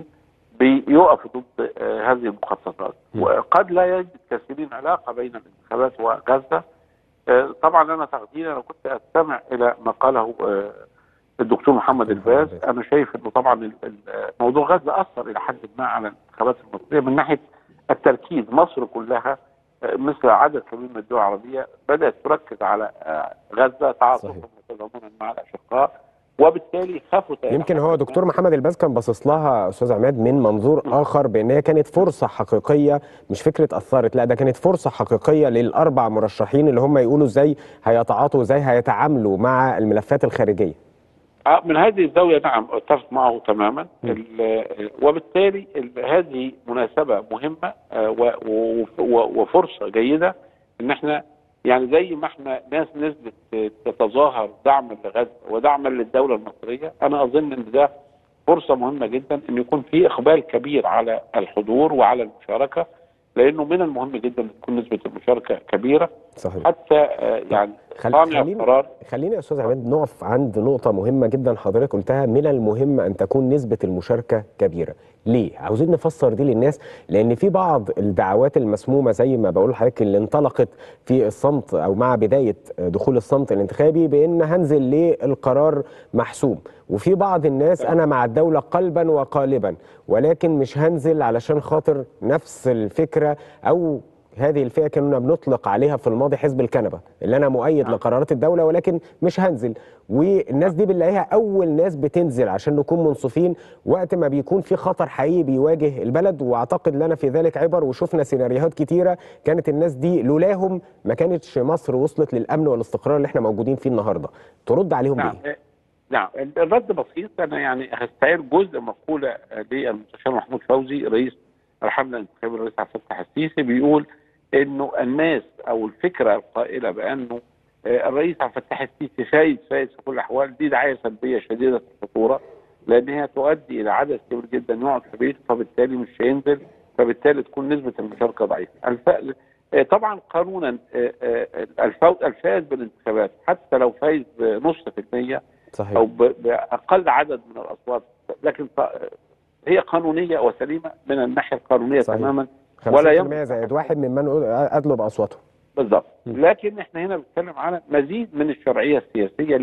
بيقفوا ضد آه، هذه المخططات م. وقد لا يجد كثيرين علاقه بين الانتخابات وغزه آه، طبعا انا تقديري انا كنت استمع الى ما قاله آه، الدكتور محمد الباز انا شايف انه طبعا ال- ال- موضوع غزه اثر الى حد ما على الانتخابات المصريه من ناحيه التركيز مصر كلها آه، مثل عدد كبير من الدول العربيه بدات تركز على آه، غزه تعاطفا صحيح. وتضامنا مع الاشقاء وبالتالي خافوا يمكن هو دكتور محمد الباز كان باصص لها استاذ عماد من منظور اخر بان هي كانت فرصه حقيقيه مش فكره اثرت لا ده كانت فرصه حقيقيه للاربع مرشحين اللي هم يقولوا ازاي هيتعاطوا ازاي هيتعاملوا مع الملفات الخارجيه آه، من هذه الزاويه نعم اتفق معه تماما ال- وبالتالي ال- هذه مناسبه مهمه آه، و- و- و- وفرصه جيده ان احنا يعني زي ما احنا ناس نزلت تتظاهر دعما لغزه ودعما للدوله المصريه انا اظن ان ده فرصه مهمه جدا ان يكون في اقبال كبير على الحضور وعلى المشاركه لانه من المهم جدا ان تكون نسبه المشاركه كبيره صحيح حتى آه، يعني خل- صانع خلينا- القرار خلينا يا استاذ عماد نقف عند نقطة مهمة جدا حضرتك قلتها من المهم ان تكون نسبة المشاركة كبيرة. ليه؟ عاوزين نفسر دي للناس لان في بعض الدعوات المسمومة زي ما بقول لحضرتك اللي انطلقت في الصمت او مع بداية دخول الصمت الانتخابي بان هنزل للقرار محسوم، وفي بعض الناس انا مع الدولة قلبا وقالبا ولكن مش هنزل علشان خاطر نفس الفكرة او هذه الفئه كنا بنطلق عليها في الماضي حزب الكنبه اللي انا مؤيد لقرارات الدوله ولكن مش هنزل والناس دي بنلاقيها اول ناس بتنزل عشان نكون منصفين وقت ما بيكون في خطر حقيقي بيواجه البلد واعتقد لنا في ذلك عبر وشفنا سيناريوهات كتيره كانت الناس دي لولاهم ما كانتش مصر وصلت للامن والاستقرار اللي احنا موجودين فيه النهارده ترد عليهم نعم بايه نعم الرد بسيط انا يعني هستعير جزء مقوله للمستشار محمود فوزي رئيس الحمله الانتخابيه الرئيس عبد الفتاح السيسي بيقول انه الناس او الفكره القائله بانه آه، الرئيس عبد الفتاح السيسي فايز فايز في كل الاحوال دي دعايه سلبيه شديده الخطوره لان هي تؤدي الى عدد كبير جدا يقعد في بيته فبالتالي مش هينزل فبالتالي تكون نسبه المشاركه ضعيفه. الف... آه، طبعا قانونا آه، آه، الفوز الفائز بالانتخابات حتى لو فايز بنص في المية صحيح او ب- باقل عدد من الاصوات لكن ط- هي قانونيه وسليمه من الناحيه القانونيه صحيح. تماما 50% ولا يمكن زائد واحد ممن ادلوا باصواتهم بالضبط م. لكن احنا هنا بنتكلم على مزيد من الشرعيه السياسيه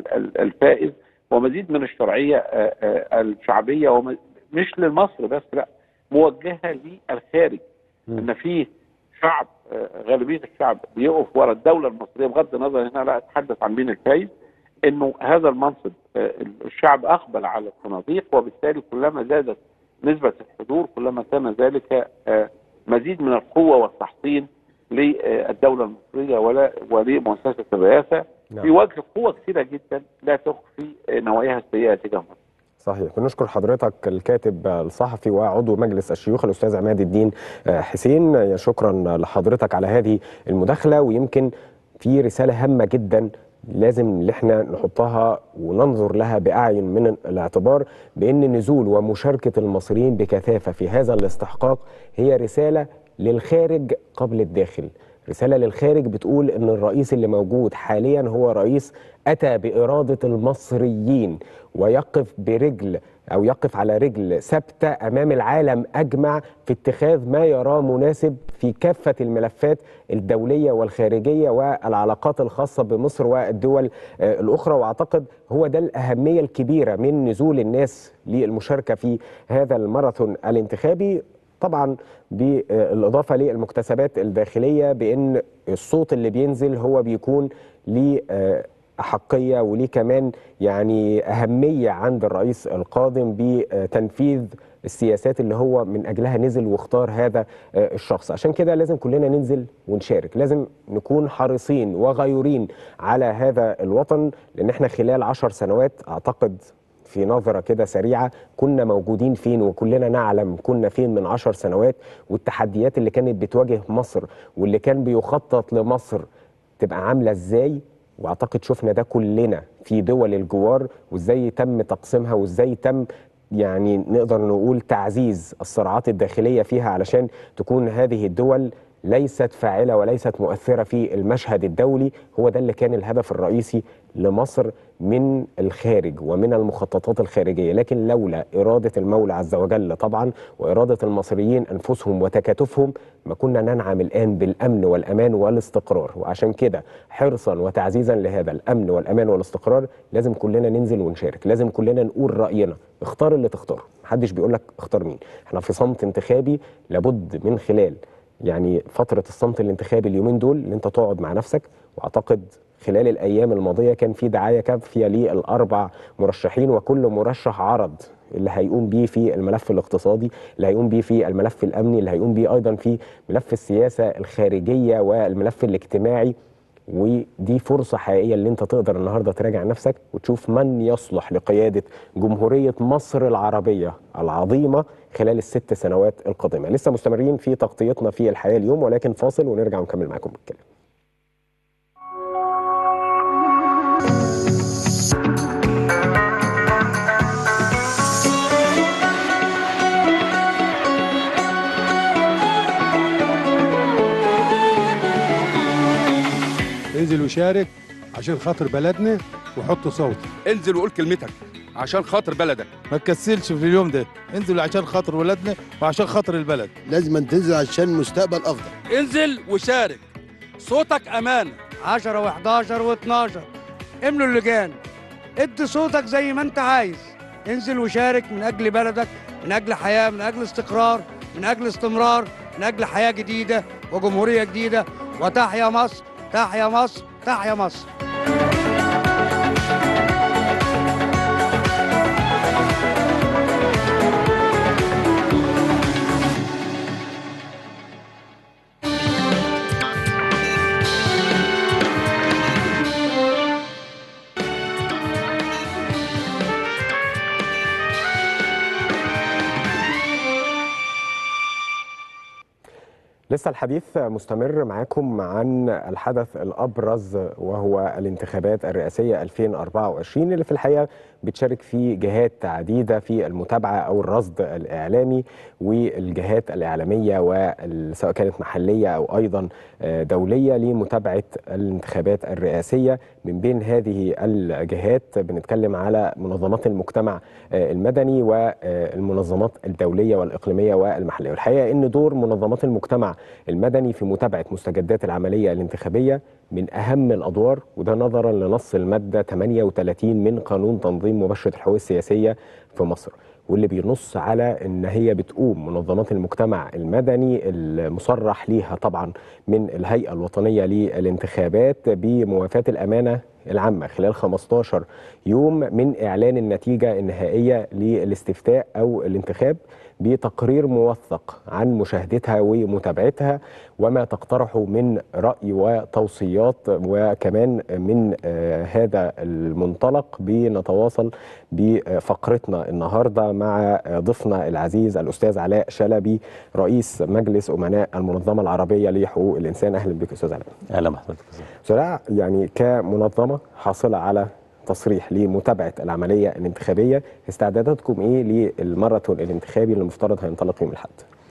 للفائز ومزيد من الشرعيه آه، آه، الشعبيه وم- مش لمصر بس لا موجهه للخارج م. ان في شعب آه، غالبيه الشعب بيقف ورا الدوله المصريه بغض النظر هنا لا اتحدث عن مين الفايز انه هذا المنصب آه، الشعب اقبل على الصناديق وبالتالي كلما زادت نسبه الحضور كلما كان ذلك آه، مزيد من القوه والتحصين للدوله المصريه ولا ولمؤسسه الرئاسه نعم. في وجه قوى كثيره جدا لا تخفي نواياها السيئه تجاه مصر. صحيح بنشكر حضرتك الكاتب الصحفي وعضو مجلس الشيوخ الاستاذ عماد الدين حسين شكرا لحضرتك على هذه المداخله ويمكن في رساله هامه جدا لازم ان احنا نحطها وننظر لها باعين من الاعتبار بان نزول ومشاركه المصريين بكثافه في هذا الاستحقاق هي رساله للخارج قبل الداخل رساله للخارج بتقول ان الرئيس اللي موجود حاليا هو رئيس اتى باراده المصريين ويقف برجل او يقف على رجل ثابته امام العالم اجمع في اتخاذ ما يراه مناسب في كافه الملفات الدوليه والخارجيه والعلاقات الخاصه بمصر والدول آه، الاخرى واعتقد هو ده الاهميه الكبيره من نزول الناس للمشاركه في هذا الماراثون الانتخابي طبعا بالاضافه للمكتسبات الداخليه بان الصوت اللي بينزل هو بيكون ليه آه، احقيه وليه كمان يعني اهميه عند الرئيس القادم بتنفيذ السياسات اللي هو من اجلها نزل واختار هذا آه، الشخص عشان كده لازم كلنا ننزل ونشارك لازم نكون حريصين وغيورين على هذا الوطن لان احنا خلال عشر سنوات اعتقد في نظرة كده سريعة كنا موجودين فين وكلنا نعلم كنا فين من عشر سنوات والتحديات اللي كانت بتواجه مصر واللي كان بيخطط لمصر تبقى عاملة ازاي واعتقد شفنا ده كلنا في دول الجوار وازاي تم تقسيمها وازاي تم يعني نقدر نقول تعزيز الصراعات الداخلية فيها علشان تكون هذه الدول ليست فاعلة وليست مؤثرة في المشهد الدولي هو ده اللي كان الهدف الرئيسي لمصر من الخارج ومن المخططات الخارجية لكن لولا إرادة المولى عز وجل طبعا وإرادة المصريين أنفسهم وتكاتفهم ما كنا ننعم الآن بالأمن والأمان والاستقرار وعشان كده حرصا وتعزيزا لهذا الأمن والأمان والاستقرار لازم كلنا ننزل ونشارك لازم كلنا نقول رأينا اختار اللي تختاره محدش بيقول لك اختار مين احنا في صمت انتخابي لابد من خلال يعني فترة الصمت الانتخابي اليومين دول ان انت تقعد مع نفسك واعتقد خلال الايام الماضيه كان في دعايه كافيه للاربع مرشحين وكل مرشح عرض اللي هيقوم بيه في الملف الاقتصادي اللي هيقوم بيه في الملف الامني اللي هيقوم بيه ايضا في ملف السياسه الخارجيه والملف الاجتماعي ودي فرصة حقيقية اللي انت تقدر النهاردة تراجع نفسك وتشوف من يصلح لقيادة جمهورية مصر العربية العظيمة خلال الست سنوات القادمة لسه مستمرين في تغطيتنا في الحياة اليوم ولكن فاصل ونرجع ونكمل معاكم الكلام انزل وشارك عشان خاطر بلدنا وحط صوتك انزل وقول كلمتك عشان خاطر بلدك ما تكسلش في اليوم ده انزل عشان خاطر ولادنا وعشان خاطر البلد لازم تنزل عشان مستقبل افضل انزل وشارك صوتك امانه 10 و11 و12 املوا اللجان ادي صوتك زي ما انت عايز انزل وشارك من اجل بلدك من اجل حياه من اجل استقرار من اجل استمرار من اجل حياه جديده وجمهوريه جديده وتحيا مصر تحيا مصر تحيا مصر لسه الحديث مستمر معاكم عن الحدث الأبرز وهو الانتخابات الرئاسية 2024 اللي في الحقيقة بتشارك فيه جهات عديدة في المتابعة أو الرصد الإعلامي والجهات الإعلامية سواء كانت محلية أو أيضا دولية لمتابعة الانتخابات الرئاسية من بين هذه الجهات بنتكلم على منظمات المجتمع المدني والمنظمات الدولية والإقليمية والمحلية والحقيقة أن دور منظمات المجتمع المدني في متابعة مستجدات العملية الانتخابية من أهم الأدوار وده نظرا لنص المادة 38 من قانون تنظيم مباشرة الحقوق السياسية في مصر واللي بينص على ان هي بتقوم منظمات المجتمع المدني المصرح ليها طبعا من الهيئه الوطنيه للانتخابات بموافاه الامانه العامة خلال 15 يوم من إعلان النتيجة النهائية للاستفتاء أو الانتخاب بتقرير موثق عن مشاهدتها ومتابعتها وما تقترحه من رأي وتوصيات وكمان من آه، هذا المنطلق بنتواصل بفقرتنا النهاردة مع آه، ضيفنا العزيز الأستاذ علاء شلبي رئيس مجلس أمناء المنظمة العربية لحقوق الإنسان أهلا بك أستاذ علاء اهلا بحضرتك أستاذ علاء يعني كمنظمة حاصلة على تصريح لمتابعة العملية الانتخابية استعداداتكم إيه للماراثون الانتخابي اللي المفترض هينطلق يوم الأحد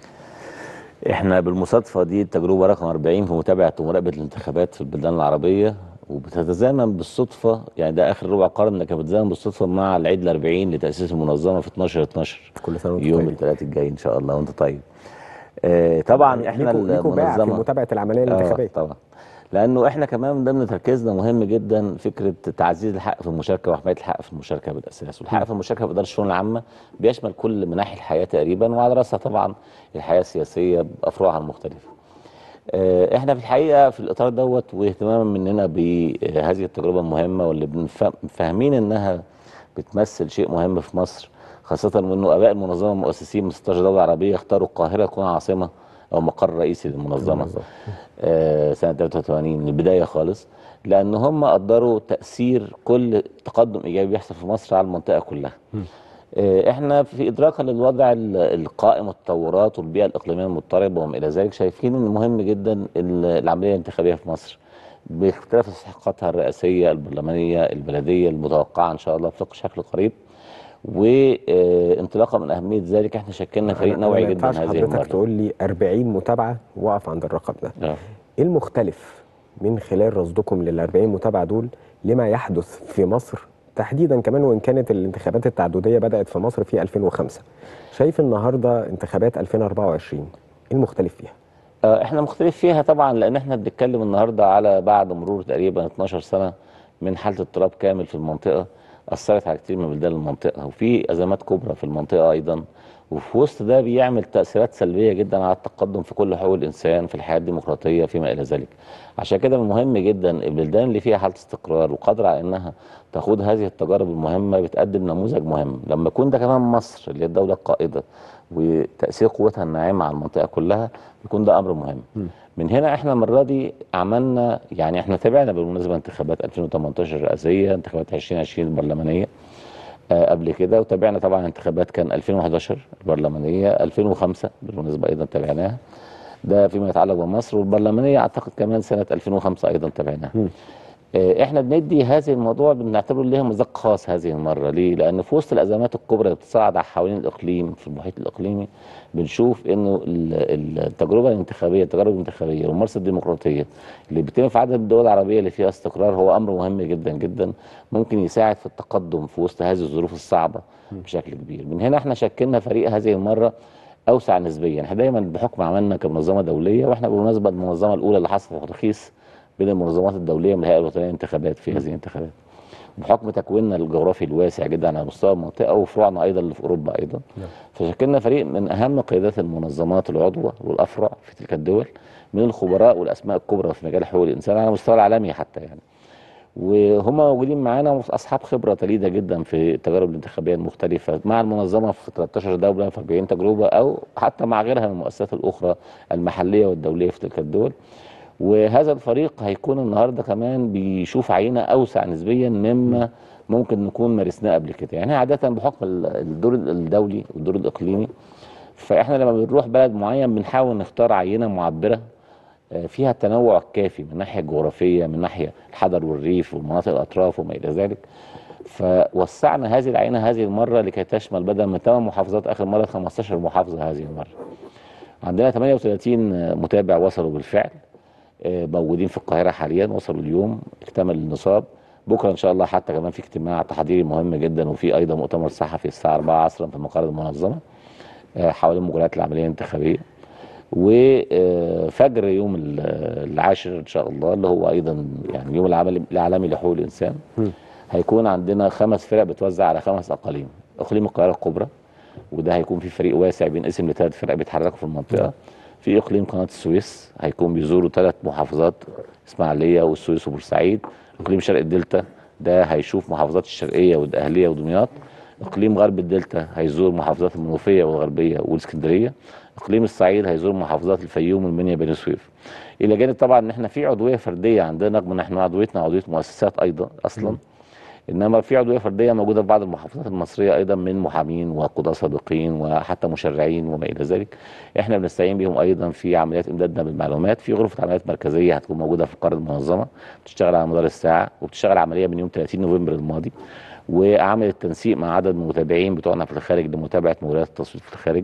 احنا بالمصادفه دي التجربه رقم 40 في متابعه ومراقبه الانتخابات في البلدان العربيه وبتتزامن بالصدفه يعني ده اخر ربع قرن لكن بتتزامن بالصدفه مع العيد الأربعين لتاسيس المنظمه في 12 12 كل سنة وانتم يوم طيبين. الثلاث الجاي ان شاء الله وانت طيب آه طبعا احنا ليكوا- ليكوا باع في المنظمه متابعة العملية الانتخابية آه طبعا لانه احنا كمان من ضمن تركيزنا مهم جدا فكره تعزيز الحق في المشاركه وحمايه الحق في المشاركه بالاساس والحق في المشاركه في اداره الشؤون العامه بيشمل كل مناحي الحياه تقريبا وعلى راسها طبعا الحياه السياسيه بافرعها المختلفه آه، احنا في الحقيقه في الاطار دوت واهتماما مننا بهذه التجربه المهمه واللي بنف- فاهمين انها بتمثل شيء مهم في مصر خاصه وانه اباء المنظمه المؤسسين من 16 دوله عربيه اختاروا القاهره تكون عاصمه او مقر رئيسي للمنظمه آه، سنه 83 من البدايه خالص لان هم قدروا تاثير كل تقدم ايجابي بيحصل في مصر على المنطقه كلها آه، احنا في ادراكا للوضع ال- القائم والتطورات والبيئه الاقليميه المضطربه وما الى ذلك شايفين ان مهم جدا ال- العمليه الانتخابيه في مصر باختلاف استحقاقاتها الرئاسيه البرلمانيه البلديه المتوقعه ان شاء الله في شكل قريب وانطلاقا من اهميه ذلك احنا شكلنا فريق أنا- نوعي أنا ما جدا ينفعش هذه حضرتك المره تقول لي 40 متابعة وقف عند الرقم ده آه. ايه المختلف من خلال رصدكم لل 40 متابعه دول لما يحدث في مصر تحديدا كمان وان كانت الانتخابات التعدديه بدات في مصر في 2005 شايف النهارده انتخابات 2024 ايه المختلف فيها آه، احنا مختلف فيها طبعا لان احنا بنتكلم النهارده على بعد مرور تقريبا 12 سنه من حاله اضطراب كامل في المنطقه اثرت على كتير من بلدان المنطقه وفي ازمات كبرى في المنطقه ايضا وفي وسط ده بيعمل تاثيرات سلبيه جدا على التقدم في كل حقوق الانسان في الحياه الديمقراطيه فيما الى ذلك عشان كده من مهم جدا البلدان اللي فيها حاله استقرار وقادره على انها تخوض هذه التجارب المهمه بتقدم نموذج مهم لما يكون ده كمان مصر اللي هي الدوله القائده وتاثير قوتها الناعمه على المنطقه كلها يكون ده امر مهم من هنا احنا المره دي عملنا يعني احنا تابعنا بالمناسبه انتخابات 2018 الرئاسيه انتخابات 2020 البرلمانيه آه قبل كده وتابعنا طبعا انتخابات كان 2011 البرلمانيه 2005 بالمناسبه ايضا تابعناها ده فيما يتعلق بمصر والبرلمانيه اعتقد كمان سنه 2005 ايضا تابعناها آه، احنا بندي هذه الموضوع بنعتبره ليها مذاق خاص هذه المره ليه؟ لان في وسط الازمات الكبرى اللي بتصاعد على حوالين الاقليم في المحيط الاقليمي بنشوف انه ال- ال- التجربه الانتخابيه التجارب الانتخابيه والممارسه الديمقراطيه اللي بتتم في عدد من الدول العربيه اللي فيها استقرار هو امر مهم جدا جدا ممكن يساعد في التقدم في وسط هذه الظروف الصعبه بشكل كبير. من هنا احنا شكلنا فريق هذه المره اوسع نسبيا، احنا دايما بحكم عملنا كمنظمه دوليه واحنا بالمناسبه المنظمه الاولى اللي حصلت ترخيص بين المنظمات الدوليه من الهيئه الوطنيه للانتخابات في هذه الانتخابات. بحكم تكويننا الجغرافي الواسع جدا على مستوى المنطقه وفروعنا ايضا اللي في اوروبا ايضا. فشكلنا فريق من اهم قيادات المنظمات العضوه والافرع في تلك الدول من الخبراء والاسماء الكبرى في مجال حقوق الانسان على المستوى العالمي حتى يعني. وهم موجودين معانا اصحاب خبره تليده جدا في التجارب الانتخابيه المختلفه مع المنظمه في 13 دوله في 40 تجربه او حتى مع غيرها من المؤسسات الاخرى المحليه والدوليه في تلك الدول. وهذا الفريق هيكون النهارده كمان بيشوف عينه اوسع نسبيا مما ممكن نكون مارسناه قبل كده يعني عاده بحكم ال- الدور الدولي والدور الاقليمي فاحنا لما بنروح بلد معين بنحاول نختار عينه معبره آه، فيها التنوع الكافي من ناحيه جغرافيه من ناحيه الحضر والريف ومناطق الاطراف وما الى ذلك فوسعنا هذه العينه هذه المره لكي تشمل بدل من 8 محافظات اخر مره 15 محافظه هذه المره عندنا 38 متابع وصلوا بالفعل آه، موجودين في القاهره حاليا وصلوا اليوم اكتمل النصاب بكره ان شاء الله حتى كمان في اجتماع تحضيري مهم جدا وفي ايضا مؤتمر صحفي الساعه 4 عصرا في مقر المنظمه آه، حوالين مجريات العمليه الانتخابيه وفجر يوم ال- العاشر ان شاء الله اللي هو ايضا يعني يوم العمل العالمي لحقوق الانسان هيكون عندنا خمس فرق بتوزع على خمس اقاليم اقليم القاهره الكبرى وده هيكون في فريق واسع بينقسم لثلاث فرق بيتحركوا في المنطقه في اقليم قناه السويس هيكون بيزوروا ثلاث محافظات اسماعيليه والسويس وبورسعيد اقليم شرق الدلتا ده هيشوف محافظات الشرقيه والاهليه ودمياط اقليم غرب الدلتا هيزور محافظات المنوفيه والغربيه والاسكندريه اقليم الصعيد هيزور محافظات الفيوم والمنيا بني سويف الى جانب طبعا ان احنا في عضويه فرديه عندنا رغم ان احنا عضويتنا عضويه مؤسسات ايضا اصلا انما في عضويه فرديه موجوده في بعض المحافظات المصريه ايضا من محامين وقضاه سابقين وحتى مشرعين وما الى ذلك احنا بنستعين بهم ايضا في عمليات امدادنا بالمعلومات في غرفه عمليات مركزيه هتكون موجوده في القاره المنظمه بتشتغل على مدار الساعه وبتشتغل عمليه من يوم 30 نوفمبر الماضي وعملت تنسيق مع عدد من المتابعين بتوعنا في الخارج لمتابعه مباريات التصويت في الخارج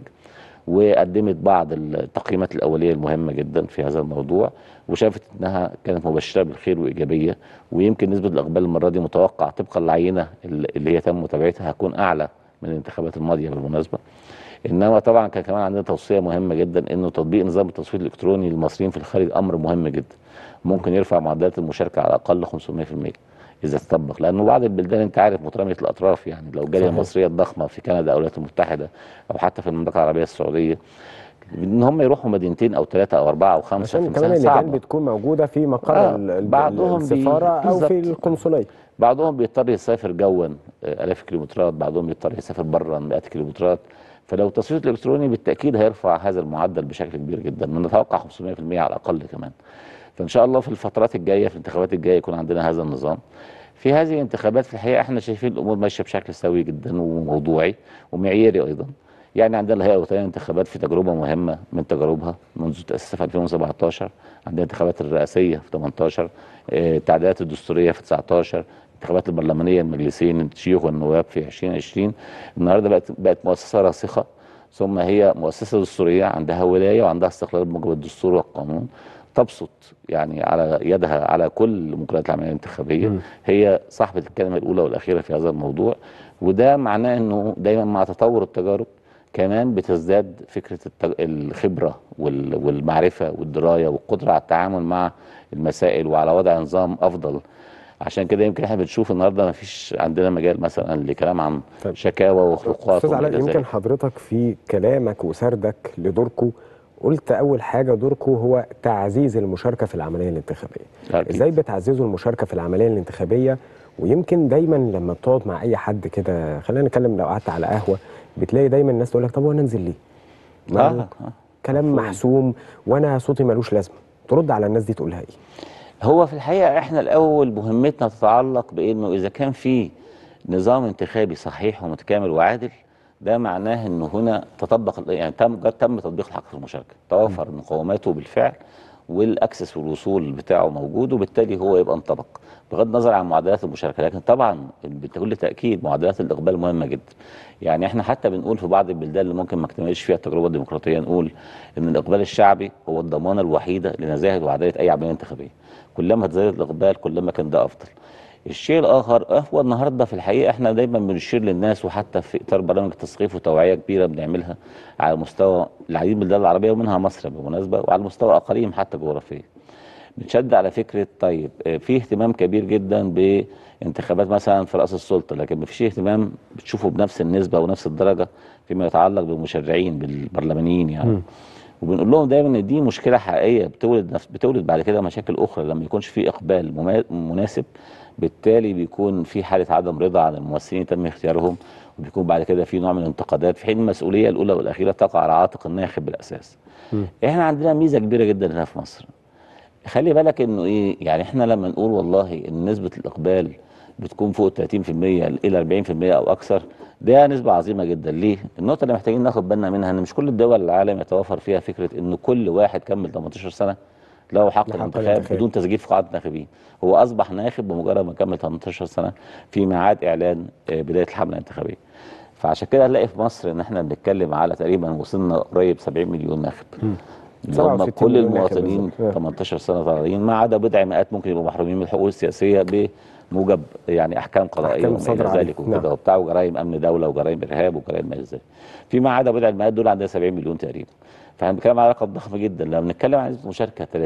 وقدمت بعض التقييمات الاوليه المهمه جدا في هذا الموضوع وشافت انها كانت مبشره بالخير وايجابيه ويمكن نسبه الاقبال المره دي متوقع طبقا للعينه اللي هي تم متابعتها هتكون اعلى من الانتخابات الماضيه بالمناسبه انما طبعا كان كمان عندنا توصيه مهمه جدا انه تطبيق نظام التصويت الالكتروني للمصريين في الخارج امر مهم جدا ممكن يرفع معدلات المشاركه على الاقل 500% اذا تطبق لانه بعض البلدان انت عارف متراميه الاطراف يعني لو الجاليه صحيح. المصريه الضخمه في كندا او الولايات المتحده او حتى في المملكه العربيه السعوديه ان هم يروحوا مدينتين او ثلاثه او اربعه او خمسه عشان في كمان مساحه اللجان صعبه بتكون موجوده في مقر آه، ال- ال- بعضهم بي- السفاره او في بالظبط. القنصليه بعضهم بيضطر يسافر جوا آه، الاف كيلومترات بعضهم بيضطر يسافر بره مئات الكيلومترات فلو التصويت الالكتروني بالتاكيد هيرفع هذا المعدل بشكل كبير جدا نتوقع 500% على الاقل كمان فان شاء الله في الفترات الجايه في الانتخابات الجايه يكون عندنا هذا النظام في هذه الانتخابات في الحقيقه احنا شايفين الامور ماشيه بشكل سوي جدا وموضوعي ومعياري ايضا يعني عندنا الهيئه الوطنيه للانتخابات في تجربه مهمه من تجاربها منذ تاسيسها في 2017 عندنا الانتخابات الرئاسيه في 18 آه، التعديلات الدستوريه في 19 الانتخابات البرلمانيه المجلسين الشيوخ والنواب في 2020 النهارده بقت بقت مؤسسه راسخه ثم هي مؤسسه دستوريه عندها ولايه وعندها استقلال بموجب الدستور والقانون تبسط يعني على يدها على كل مجريات العمليه الانتخابيه هي صاحبه الكلمه الاولى والاخيره في هذا الموضوع وده معناه انه دايما مع تطور التجارب كمان بتزداد فكره التج- الخبره وال- والمعرفه والدرايه والقدره على التعامل مع المسائل وعلى وضع نظام افضل عشان كده يمكن احنا بنشوف النهارده ما فيش عندنا مجال مثلا لكلام عن شكاوى وخروقات استاذ وما علاء إلى يمكن ذلك. حضرتك في كلامك وسردك لدوركو قلت اول حاجه دوركو هو تعزيز المشاركه في العمليه الانتخابيه أكيد. ازاي بتعززوا المشاركه في العمليه الانتخابيه ويمكن دايما لما بتقعد مع اي حد كده خلينا نتكلم لو قعدت على قهوه بتلاقي دايما الناس تقول لك طب وانا انزل ليه ما آه، آه. كلام محسوم وانا صوتي ملوش لازمه ترد على الناس دي تقول لها ايه هو في الحقيقه احنا الاول مهمتنا تتعلق بانه اذا كان في نظام انتخابي صحيح ومتكامل وعادل ده معناه انه هنا تطبق يعني تم قد تم تطبيق الحق في المشاركه توفر مقوماته بالفعل والاكسس والوصول بتاعه موجود وبالتالي هو يبقى انطبق بغض النظر عن معدلات المشاركه لكن طبعا بكل تاكيد معدلات الاقبال مهمه جدا يعني احنا حتى بنقول في بعض البلدان اللي ممكن ما اكتملش فيها التجربه الديمقراطيه نقول ان الاقبال الشعبي هو الضمانه الوحيده لنزاهه وعداله اي عمليه انتخابيه كلما تزايد الاقبال كلما كان ده افضل الشيء الاخر هو النهارده في الحقيقه احنا دايما بنشير للناس وحتى في اطار برامج تثقيف وتوعيه كبيره بنعملها على مستوى العديد من الدول العربيه ومنها مصر بالمناسبه وعلى مستوى اقاليم حتى جغرافيه. بنشد على فكره طيب آه، في اهتمام كبير جدا بانتخابات مثلا في راس السلطه لكن مفيش اهتمام بتشوفه بنفس النسبه ونفس الدرجه فيما يتعلق بالمشرعين بالبرلمانيين يعني. وبنقول لهم دايما ان دي مشكله حقيقيه بتولد نفس بتولد بعد كده مشاكل اخرى لما يكونش في اقبال مما- مناسب بالتالي بيكون في حاله عدم رضا عن الممثلين تم اختيارهم وبيكون بعد كده في نوع من الانتقادات في حين المسؤوليه الاولى والاخيره تقع على عاتق الناخب بالاساس. احنا عندنا ميزه كبيره جدا هنا في مصر. خلي بالك انه ايه يعني احنا لما نقول والله ان نسبه الاقبال بتكون فوق 30% الى 40% او اكثر ده نسبه عظيمه جدا ليه؟ النقطه اللي محتاجين ناخد بالنا منها ان مش كل الدول العالم يتوفر فيها فكره ان كل واحد كمل 18 سنه له حق الانتخاب الانتخاب. بدون تسجيل في قاعده الناخبين هو اصبح ناخب بمجرد ما كمل 18 سنه في ميعاد اعلان آه، بدايه الحمله الانتخابيه فعشان كده هنلاقي في مصر ان احنا بنتكلم على تقريبا وصلنا قريب 70 مليون ناخب اللي هم 67 كل مليون ناخب المواطنين بالظبط. 18 سنه طالعين ما عدا بضع مئات ممكن يبقوا محرومين من الحقوق السياسيه بموجب يعني احكام قضائيه أحكام وما صادرة الى عليه. ذلك وكده نعم. وبتاع وجرائم امن دوله وجرائم ارهاب وجرائم ما الى ذلك فيما عدا بضع المئات دول عندنا 70 مليون تقريبا فاحنا بنتكلم على رقم ضخم جدا لما بنتكلم عن نسبه مشاركه 30% 40%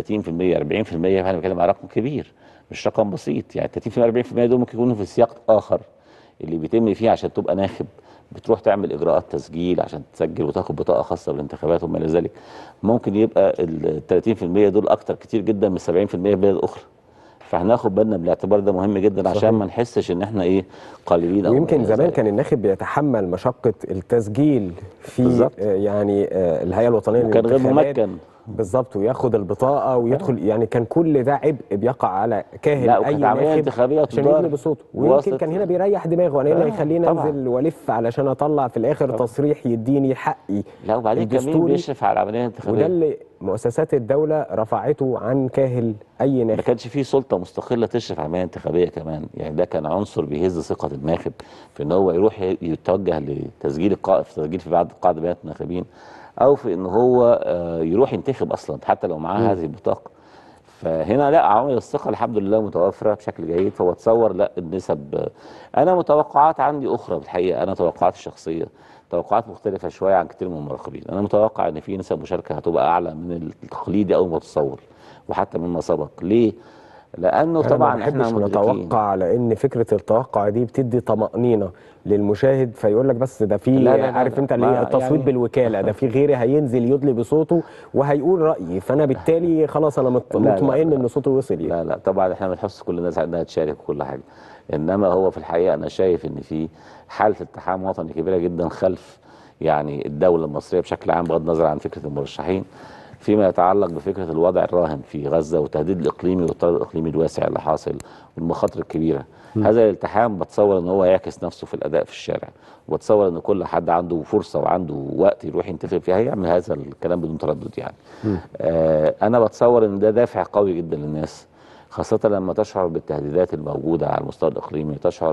فاحنا بنتكلم على رقم كبير مش رقم بسيط يعني 30% 40% دول ممكن يكونوا في سياق اخر اللي بيتم فيه عشان تبقى ناخب بتروح تعمل اجراءات تسجيل عشان تسجل وتاخد بطاقه خاصه بالانتخابات وما الى ذلك ممكن يبقى ال 30% دول اكتر كتير جدا من 70% في بلاد اخرى فهناخد بالنا بالاعتبار ده مهم جدا عشان صحيح. ما نحسش ان احنا ايه قليلين او ويمكن ما إلى زمان ذلك. كان الناخب بيتحمل مشقة التسجيل في بالظبط. آه، يعني آه، الهيئة الوطنية وكان غير للانتخابات. ممكن بالظبط وياخد البطاقة ويدخل يعني كان كل ده عبء بيقع على كاهل لا أي وكانت عمليه ناخب انتخابيه عشان تدار يدلي بصوته ويمكن ووصلت- كان هنا بيريح دماغه انا ايه اللي آه، هيخليني طبعاً. انزل والف علشان اطلع في الاخر تصريح يديني حقي لا وبعدين كان مين الدستوري بيشرف على العمليه الانتخابيه وده اللي مؤسسات الدولة رفعته عن كاهل أي ما ناخب كانش فيه سلطه مستقله تشرف على العمليه الانتخابيه كمان يعني ده كان عنصر بيهز ثقه الناخب في ان هو يروح ي- يتوجه لتسجيل القائد في تسجيل في بعض قاعده بيانات الناخبين او في ان هو آه، يروح ينتخب اصلا حتى لو معاه مم. هذه البطاقه فهنا لا عوامل الثقه الحمد لله متوفره بشكل جيد فهو تصور لا النسب آه، انا متوقعات عندي اخرى بالحقيقه انا توقعات الشخصيه توقعات مختلفه شويه عن كتير من المراقبين انا متوقع ان في نسب مشاركه هتبقى اعلى من التقليدي او المتصور وحتى مما سبق ليه لانه أنا طبعا ما احنا بحبش مدركين نتوقع لان فكره التوقع دي بتدي طمانينه للمشاهد فيقول لك بس ده في لا، لا، لا، عارف لا. انت ما ليه التصويت يعني- بالوكاله ده في غيري هينزل يدلي بصوته وهيقول رايي فانا بالتالي خلاص انا مط- لا، لا، مطمئن لا. ان صوته وصل يعني لا لا طبعا احنا بنحس كل الناس انها تشارك وكل حاجه انما هو في الحقيقه انا شايف ان في حاله التحام وطني كبيره جدا خلف يعني الدوله المصريه بشكل عام بغض النظر عن فكره المرشحين فيما يتعلق بفكره الوضع الراهن في غزه والتهديد الاقليمي والطرد الاقليمي الواسع اللي حاصل والمخاطر الكبيره هذا الالتحام بتصور ان هو يعكس نفسه في الاداء في الشارع وبتصور ان كل حد عنده فرصه وعنده وقت يروح ينتخب فيها هيعمل هذا الكلام بدون تردد يعني آه انا بتصور ان ده دافع قوي جدا للناس خاصة لما تشعر بالتهديدات الموجودة على المستوى الإقليمي تشعر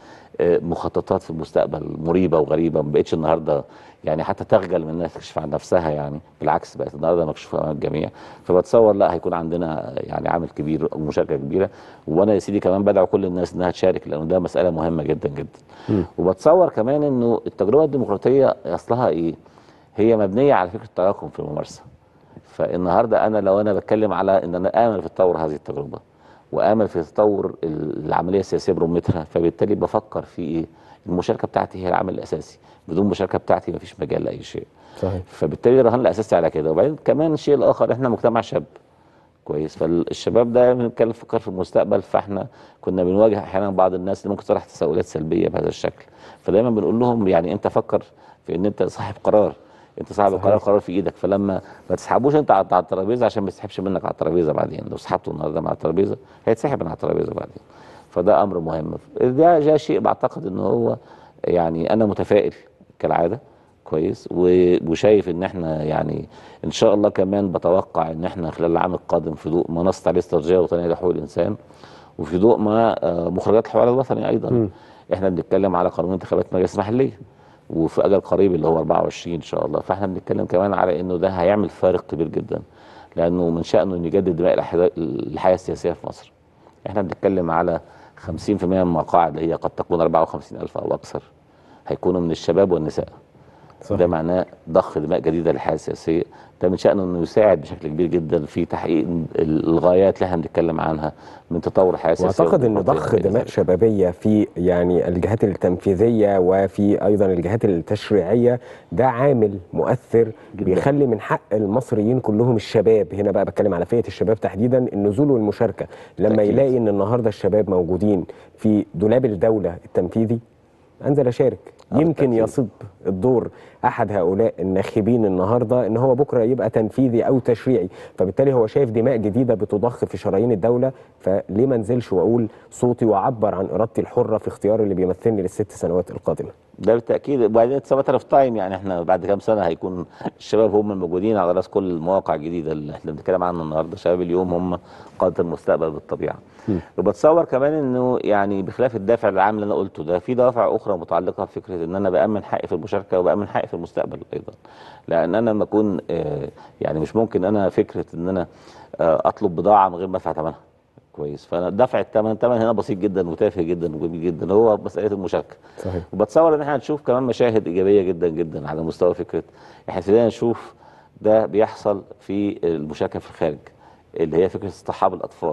بمخططات في المستقبل مريبة وغريبة ما بقتش النهاردة يعني حتى تخجل من انها تكشف عن نفسها يعني بالعكس بقت النهارده مكشوفه امام الجميع فبتصور لا هيكون عندنا يعني عامل كبير ومشاركه كبيره وانا يا سيدي كمان بدعو كل الناس انها تشارك لانه ده مساله مهمه جدا جدا وبتصور كمان انه التجربه الديمقراطيه اصلها ايه؟ هي مبنيه على فكره التراكم في الممارسه فالنهارده انا لو انا بتكلم على ان انا امل في تطور هذه التجربه وامل في تطور العمليه السياسيه برمتها فبالتالي بفكر في ايه؟ المشاركه بتاعتي هي العامل الاساسي بدون المشاركه بتاعتي مفيش مجال لاي شيء صحيح فبالتالي رهان الاساسي على كده وبعدين كمان الشيء الاخر احنا مجتمع شاب كويس فالشباب ده بنتكلم فكر في المستقبل فاحنا كنا بنواجه احيانا بعض الناس اللي ممكن تطرح تساؤلات سلبيه بهذا الشكل فدايما بنقول لهم يعني انت فكر في ان انت صاحب قرار انت صاحب صحيح. القرار قرار في ايدك فلما ما تسحبوش انت على على الترابيزه عشان ما يسحبش منك على الترابيزه بعدين لو سحبته النهارده من على الترابيزه هيتسحب من على الترابيزه بعدين فده امر مهم ده ده شيء بعتقد ان هو يعني انا متفائل كالعاده كويس و- وشايف ان احنا يعني ان شاء الله كمان بتوقع ان احنا خلال العام القادم في ضوء ما نص عليه استراتيجيه وطنيه لحقوق الانسان وفي ضوء ما آه، مخرجات الحوار الوطني ايضا مم. احنا بنتكلم على قانون انتخابات مجالس محليه وفي اجل قريب اللي هو 24 ان شاء الله فاحنا بنتكلم كمان على انه ده هيعمل فارق كبير جدا لانه من شانه انه يجدد دماء الحياه الحياة السياسيه في مصر احنا بنتكلم على 50% من المقاعد اللي هي قد تكون 54000 او اكثر هيكونوا من الشباب والنساء صحيح. ده معناه ضخ دماء جديده للحياه السياسيه ده من شانه انه يساعد بشكل كبير جدا في تحقيق ال- الغايات اللي احنا بنتكلم عنها من تطور الحياه السياسيه واعتقد ان والديمقراطية ضخ وإلى دماء ذلك. شبابيه في يعني الجهات التنفيذيه وفي ايضا الجهات التشريعيه ده عامل مؤثر جداً. بيخلي من حق المصريين كلهم الشباب هنا بقى بتكلم على فئه الشباب تحديدا النزول والمشاركه لما أكيد. يلاقي ان النهارده الشباب موجودين في دولاب الدوله التنفيذي انزل اشارك آه، يمكن بالتأكيد. يصب الدور احد هؤلاء الناخبين النهارده ان هو بكره يبقى تنفيذي او تشريعي فبالتالي هو شايف دماء جديده بتضخ في شرايين الدوله فليه ما انزلش واقول صوتي واعبر عن ارادتي الحره في اختيار اللي بيمثلني للست سنوات القادمه ده بالتاكيد وبعدين اتس ماتر اوف تايم يعني احنا بعد كام سنه هيكون الشباب هم الموجودين على راس كل المواقع الجديده اللي احنا بنتكلم عنها النهارده شباب اليوم هم قاده المستقبل بالطبيعه وبتصور كمان انه يعني بخلاف الدافع العام اللي انا قلته ده في دوافع اخرى متعلقه بفكره ان انا بامن حقي في المشاركه وبامن حقي في المستقبل ايضا لان انا لما اكون آه، يعني مش ممكن انا فكره ان انا آه، اطلب بضاعه من غير ما ادفع ثمنها كويس فانا دفع الثمن الثمن هنا بسيط جدا وتافه جدا وجميل جدا هو مساله المشاركه صحيح وبتصور ان احنا هنشوف كمان مشاهد ايجابيه جدا جدا على مستوى فكره احنا ابتدينا نشوف ده بيحصل في المشاركه في الخارج اللي هي فكره اصطحاب الاطفال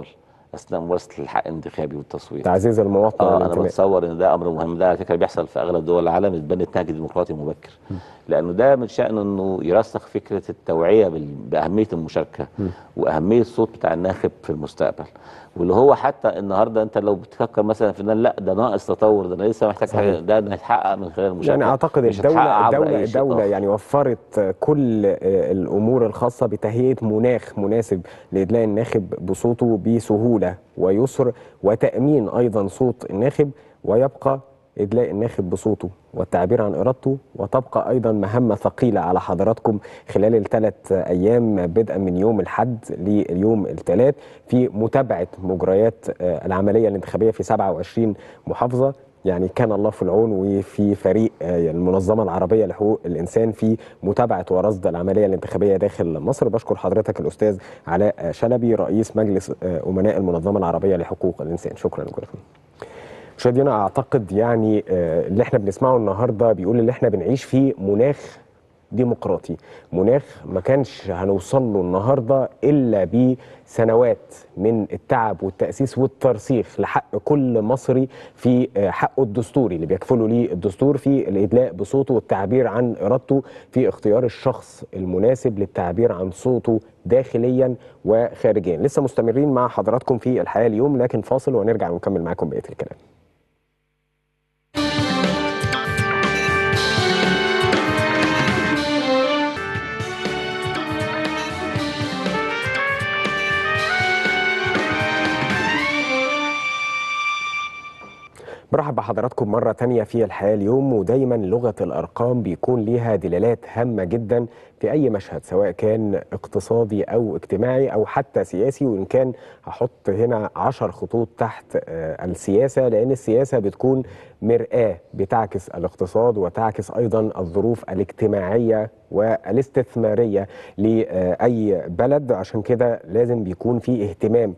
اثناء ممارسه الحق الانتخابي والتصويت تعزيز المواطنه اه انا والانتماء. بتصور ان ده امر مهم ده على فكره بيحصل في اغلب دول العالم اتبنت نهج ديمقراطي مبكر لانه ده من شانه انه يرسخ فكره التوعيه بال- باهميه المشاركه واهميه الصوت بتاع الناخب في المستقبل واللي هو حتى النهارده انت لو بتفكر مثلا في ان لا ده ناقص تطور ده انا لسه محتاج حاجه ده ده هيتحقق من خلال المشاركه يعني اعتقد مش هيتحقق الدوله عبر الدوله أي شيء الدوله آخر. يعني وفرت كل آه، الامور الخاصه بتهيئه مناخ مناسب لادلاء الناخب بصوته بسهوله ويسر وتامين ايضا صوت الناخب ويبقى ادلاء الناخب بصوته والتعبير عن ارادته وتبقى ايضا مهمه ثقيله على حضراتكم خلال الثلاث ايام بدءا من يوم الاحد لليوم الثلاث في متابعه مجريات آه، العمليه الانتخابيه في 27 محافظه يعني كان الله في العون وفي فريق آه، المنظمه العربيه لحقوق الانسان في متابعه ورصد العمليه الانتخابيه داخل مصر بشكر حضرتك الاستاذ علاء آه، شلبي رئيس مجلس آه، امناء المنظمه العربيه لحقوق الانسان شكرا لكم مشاهدينا اعتقد يعني آه، اللي احنا بنسمعه النهارده بيقول اللي احنا بنعيش فيه مناخ ديمقراطي مناخ ما كانش هنوصل له النهارده الا بسنوات من التعب والتاسيس والترسيخ لحق كل مصري في آه، حقه الدستوري اللي بيكفله ليه الدستور في الادلاء بصوته والتعبير عن ارادته في اختيار الشخص المناسب للتعبير عن صوته داخليا وخارجيا لسه مستمرين مع حضراتكم في الحياه اليوم لكن فاصل ونرجع ونكمل معاكم بقيه الكلام برحب بحضراتكم مرة تانية في الحياة اليوم ودايما لغة الأرقام بيكون ليها دلالات هامة جدا في أي مشهد سواء كان اقتصادي أو اجتماعي أو حتى سياسي وإن كان هحط هنا عشر خطوط تحت آه، السياسة لأن السياسة بتكون مرآة بتعكس الاقتصاد وتعكس أيضا الظروف الاجتماعية والاستثمارية لأي بلد عشان كده لازم بيكون في اهتمام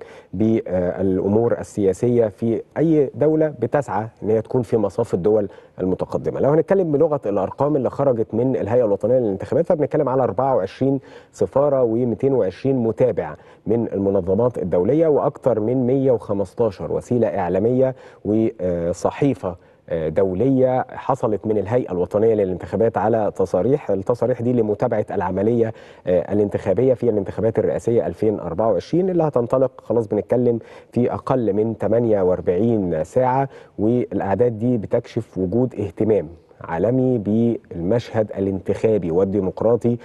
بالأمور السياسية في أي دولة بتسعى إن هي تكون في مصاف الدول المتقدمة لو هنتكلم بلغة الأرقام اللي خرجت من الهيئة الوطنية للانتخابات فبنتكلم على 24 سفارة و220 متابع من المنظمات الدولية وأكثر من 115 وسيلة إعلامية وصحيفة دولية حصلت من الهيئة الوطنية للانتخابات على تصاريح التصاريح دي لمتابعة العملية آه، الانتخابية في الانتخابات الرئاسية 2024 اللي هتنطلق خلاص بنتكلم في أقل من 48 ساعة والأعداد دي بتكشف وجود اهتمام عالمي بالمشهد الانتخابي والديمقراطي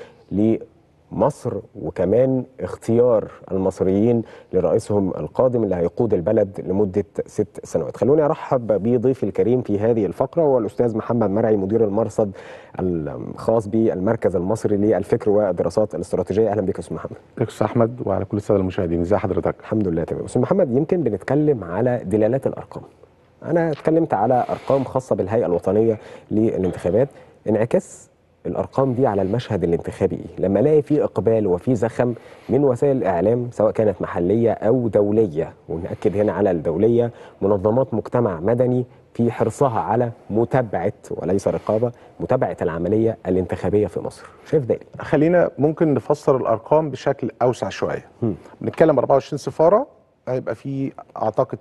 لمصر وكمان اختيار المصريين لرئيسهم القادم اللي هيقود البلد لمدة ست سنوات خلوني أرحب بضيفي الكريم في هذه الفقرة هو الأستاذ محمد مرعي مدير المرصد الخاص بالمركز المصري للفكر والدراسات الاستراتيجية أهلا بك يا أستاذ محمد ازيك يا استاذ احمد وعلى كل الساده المشاهدين ازي حضرتك الحمد لله تمام أستاذ محمد يمكن بنتكلم على دلالات الأرقام أنا اتكلمت على أرقام خاصة بالهيئة الوطنية للانتخابات انعكاس الارقام دي على المشهد الانتخابي ايه لما الاقي في اقبال وفي زخم من وسائل الاعلام سواء كانت محليه او دوليه وناكد هنا على الدوليه منظمات مجتمع مدني في حرصها على متابعه وليس رقابه متابعه العمليه الانتخابيه في مصر شايف ده إيه؟ خلينا ممكن نفسر الارقام بشكل اوسع شويه بنتكلم 24 سفاره هيبقى في اعتقد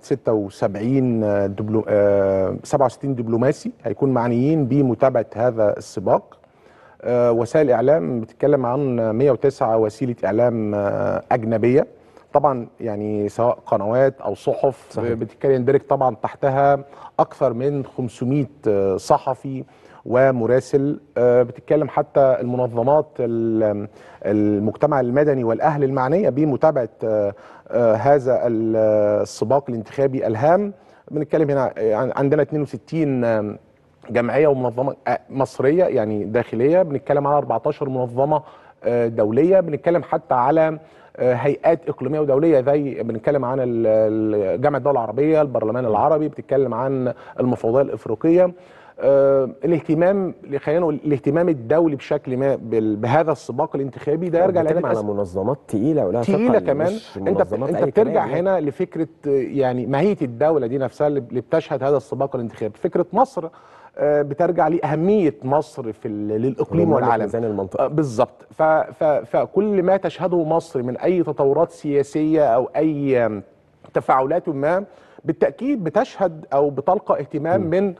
76 دبلو آه 67 دبلوماسي هيكون معنيين بمتابعه هذا السباق آه وسائل اعلام بتتكلم عن 109 وسيله اعلام آه اجنبيه طبعا يعني سواء قنوات او صحف صحيح. بتتكلم يندرج طبعا تحتها اكثر من 500 آه، صحفي ومراسل آه، بتتكلم حتى المنظمات ال- المجتمع المدني والاهل المعنيه بمتابعه آه، آه، هذا ال- السباق الانتخابي الهام بنتكلم هنا عن- عندنا 62 آم، جمعيه ومنظمه آه، مصريه يعني داخليه بنتكلم على 14 منظمه آه، دوليه بنتكلم حتى على آه، هيئات اقليميه ودوليه زي بنتكلم عن ال- ال- جامعه الدول العربيه البرلمان العربي بتتكلم عن المفوضيه الافريقيه آه، الاهتمام خلينا نقول الاهتمام الدولي بشكل ما بال- بهذا السباق الانتخابي ده يرجع بنتكلم لهذه على الأسباب. منظمات تقيله ولا تقيله كمان انت انت انت بترجع هنا لفكره آه، يعني ماهيه الدوله دي نفسها اللي اللي بتشهد هذا السباق الانتخابي فكره مصر آه، بترجع لاهميه مصر في ال- للاقليم والعالم ميزان المنطقه آه، بالظبط ف- ف- فكل ما تشهده مصر من اي تطورات سياسيه او اي آم، تفاعلات ما بالتاكيد بتشهد او بتلقى اهتمام من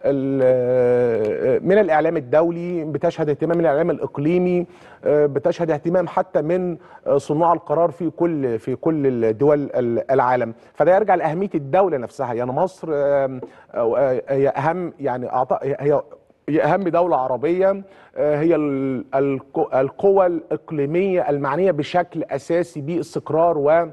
ال- من الاعلام الدولي بتشهد اهتمام من الاعلام الاقليمي آه، بتشهد اهتمام حتى من آه، صناع القرار في كل في كل الدول ال- العالم فده يرجع لاهميه الدوله نفسها يعني مصر آم، آه، هي اهم يعني أعط- هي هي اهم دوله عربيه آه، هي ال- القو- القوى الاقليميه المعنيه بشكل اساسي باستقرار و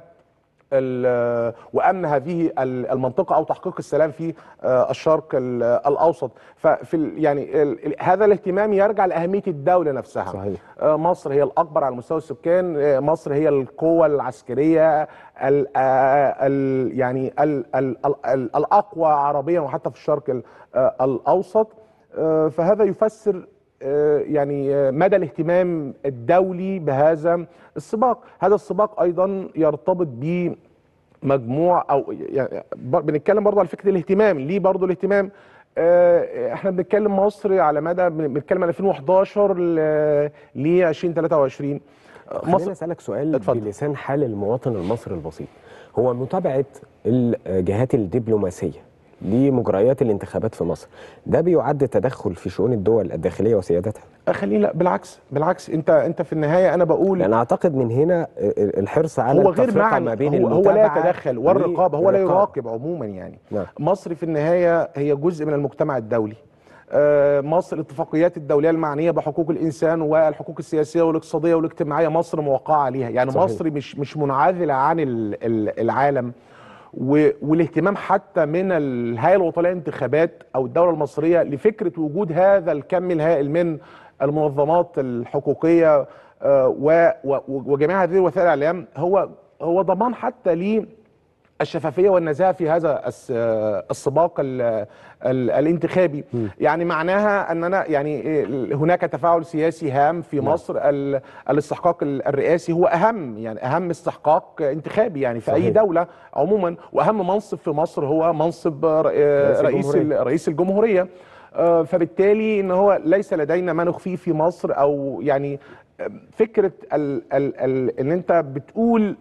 ال- وامن هذه ال- المنطقه او تحقيق السلام في آه، الشرق ال- الاوسط ففي ال- يعني ال- ال- هذا الاهتمام يرجع لاهميه الدوله نفسها صحيح. آه، مصر هي الاكبر على مستوى السكان آه، مصر هي القوه العسكريه ال آه، ال يعني ال ال ال ال الاقوى عربيا وحتى في الشرق ال- آه، الاوسط آه، فهذا يفسر آه، يعني آه، مدى الاهتمام الدولي بهذا السباق هذا السباق ايضا يرتبط ب مجموع او يعني ب- بنتكلم برضه على فكره الاهتمام ليه برضه الاهتمام آه، احنا بنتكلم مصر على مدى بنتكلم على 2011 ل ل 2023 آه، خليني اسالك سؤال اتفضل. بلسان حال المواطن المصري البسيط هو متابعه الجهات الدبلوماسيه لمجريات الانتخابات في مصر ده بيعد تدخل في شؤون الدول الداخليه وسيادتها خليني لا بالعكس بالعكس انت انت في النهايه انا بقول لان اعتقد من هنا الحرص على هو غير التفرقة معني ما بين هو, هو لا المتابعة يتدخل والرقابه هو لا والرقابة. يراقب عموما يعني نعم. مصر في النهايه هي جزء من المجتمع الدولي آه، مصر الاتفاقيات الدوليه المعنيه بحقوق الانسان والحقوق السياسيه والاقتصاديه والاجتماعيه مصر موقعه عليها يعني صحيح. مصر مش مش منعزله عن ال- ال- العالم و- والاهتمام حتى من الهيئه الوطنيه للانتخابات او الدوله المصريه لفكره وجود هذا الكم الهائل من المنظمات الحقوقيه آه، و- و- وجميع هذه وسائل الاعلام هو هو ضمان حتى ليه الشفافيه والنزاهه في هذا الس- آه، السباق ال- ال- الانتخابي يعني معناها اننا يعني إيه، هناك تفاعل سياسي هام في مصر ال- الاستحقاق ال- الرئاسي هو اهم يعني اهم استحقاق انتخابي يعني في اي صحيح. دوله عموما واهم منصب في مصر هو منصب ر- آه، رئيس الجمهورية. ال- رئيس الجمهوريه آه، فبالتالي ان هو ليس لدينا ما نخفيه في مصر او يعني آه، فكره ال ال ال ان انت بتقول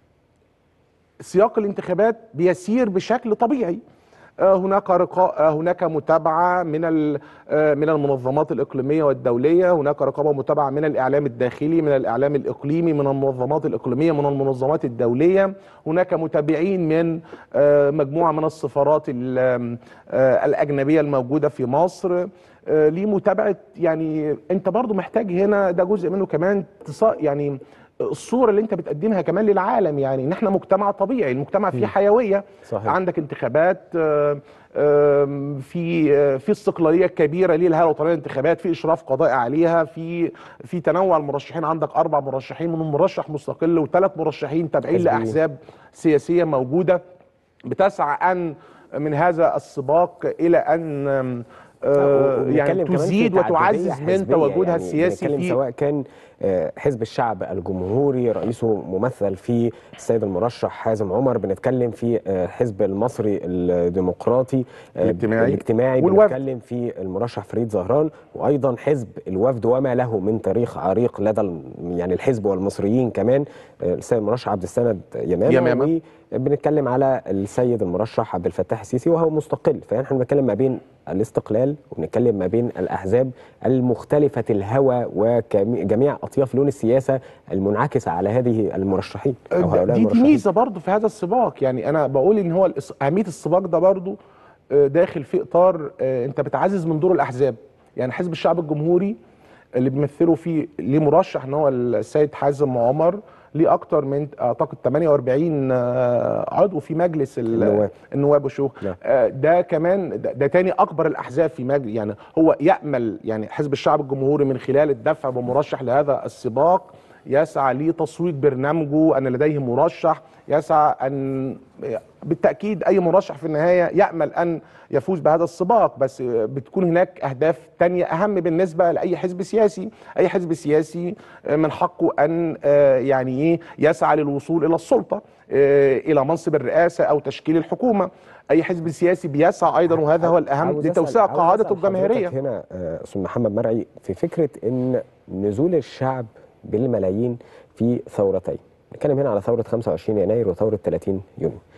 سياق الانتخابات بيسير بشكل طبيعي آه، هناك رقا... آه، هناك متابعه من ال... آه، من المنظمات الاقليميه والدوليه، هناك رقابه ومتابعه من الاعلام الداخلي، من الاعلام الاقليمي، من المنظمات الاقليميه، من المنظمات الدوليه، هناك متابعين من آه، مجموعه من السفارات ال- آه، الاجنبيه الموجوده في مصر آه، لمتابعه يعني انت برضو محتاج هنا ده جزء منه كمان تص- يعني الصوره اللي انت بتقدمها كمان للعالم يعني ان احنا مجتمع طبيعي المجتمع فيه حيويه صحيح. عندك انتخابات آه، آم، في آه، في استقلاليه كبيره للهيئه الوطنيه للانتخابات في اشراف قضائي عليها في في تنوع المرشحين عندك اربع مرشحين منهم مرشح مستقل وثلاث مرشحين تابعين حزبيين. لاحزاب سياسيه موجوده بتسعى ان من هذا السباق الى ان آم، آه، وبنتكلم يعني كمان في تزيد تعددية وتعزز من حزبية، تواجدها يعني السياسي بنتكلم في سواء كان آه، حزب الشعب الجمهوري رئيسه ممثل في السيد المرشح حازم عمر بنتكلم في آه، حزب المصري الديمقراطي آه، الاجتماعي. الاجتماعي والوفد. بنتكلم في المرشح فريد زهران وايضا حزب الوفد وما له من تاريخ عريق لدى ال- يعني الحزب والمصريين كمان آه، السيد المرشح عبد السند يمامه, يمامة. وبنتكلم على السيد المرشح عبد الفتاح السيسي وهو مستقل فاحنا بنتكلم ما بين الاستقلال وبنتكلم ما بين الاحزاب المختلفه الهوى وجميع اطياف لون السياسه المنعكسه على هذه المرشحين او ده- هؤلاء دي, دي المرشحين ميزه برضه في هذا السباق يعني انا بقول ان هو الإس- اهميه السباق ده برضه آه، داخل في اطار آه، انت بتعزز من دور الاحزاب يعني حزب الشعب الجمهوري اللي بيمثله فيه ليه مرشح ان هو السيد حازم عمر ليه اكتر من اعتقد 48 آه، عضو في مجلس ال- النواب. النواب والشيوخ نعم. آه، ده كمان ده, ده تاني اكبر الاحزاب في مجلس يعني هو يامل يعني حزب الشعب الجمهوري من خلال الدفع بمرشح لهذا السباق يسعى لتصويت برنامجه ان لديه مرشح يسعى ان بالتاكيد اي مرشح في النهايه يامل ان يفوز بهذا السباق بس بتكون هناك اهداف تانية اهم بالنسبه لاي حزب سياسي اي حزب سياسي من حقه ان آه، يعني ايه يسعى للوصول الى السلطه آه، الى منصب الرئاسه او تشكيل الحكومه اي حزب سياسي بيسعى ايضا وهذا هو الاهم عاوز أسأل- لتوسيع عاوز قاعدته أسأل الجماهيريه حضرتك هنا آه، استاذ محمد مرعي في فكره ان نزول الشعب بالملايين في ثورتين نتكلم هنا على ثوره 25 يناير وثوره 30 يونيو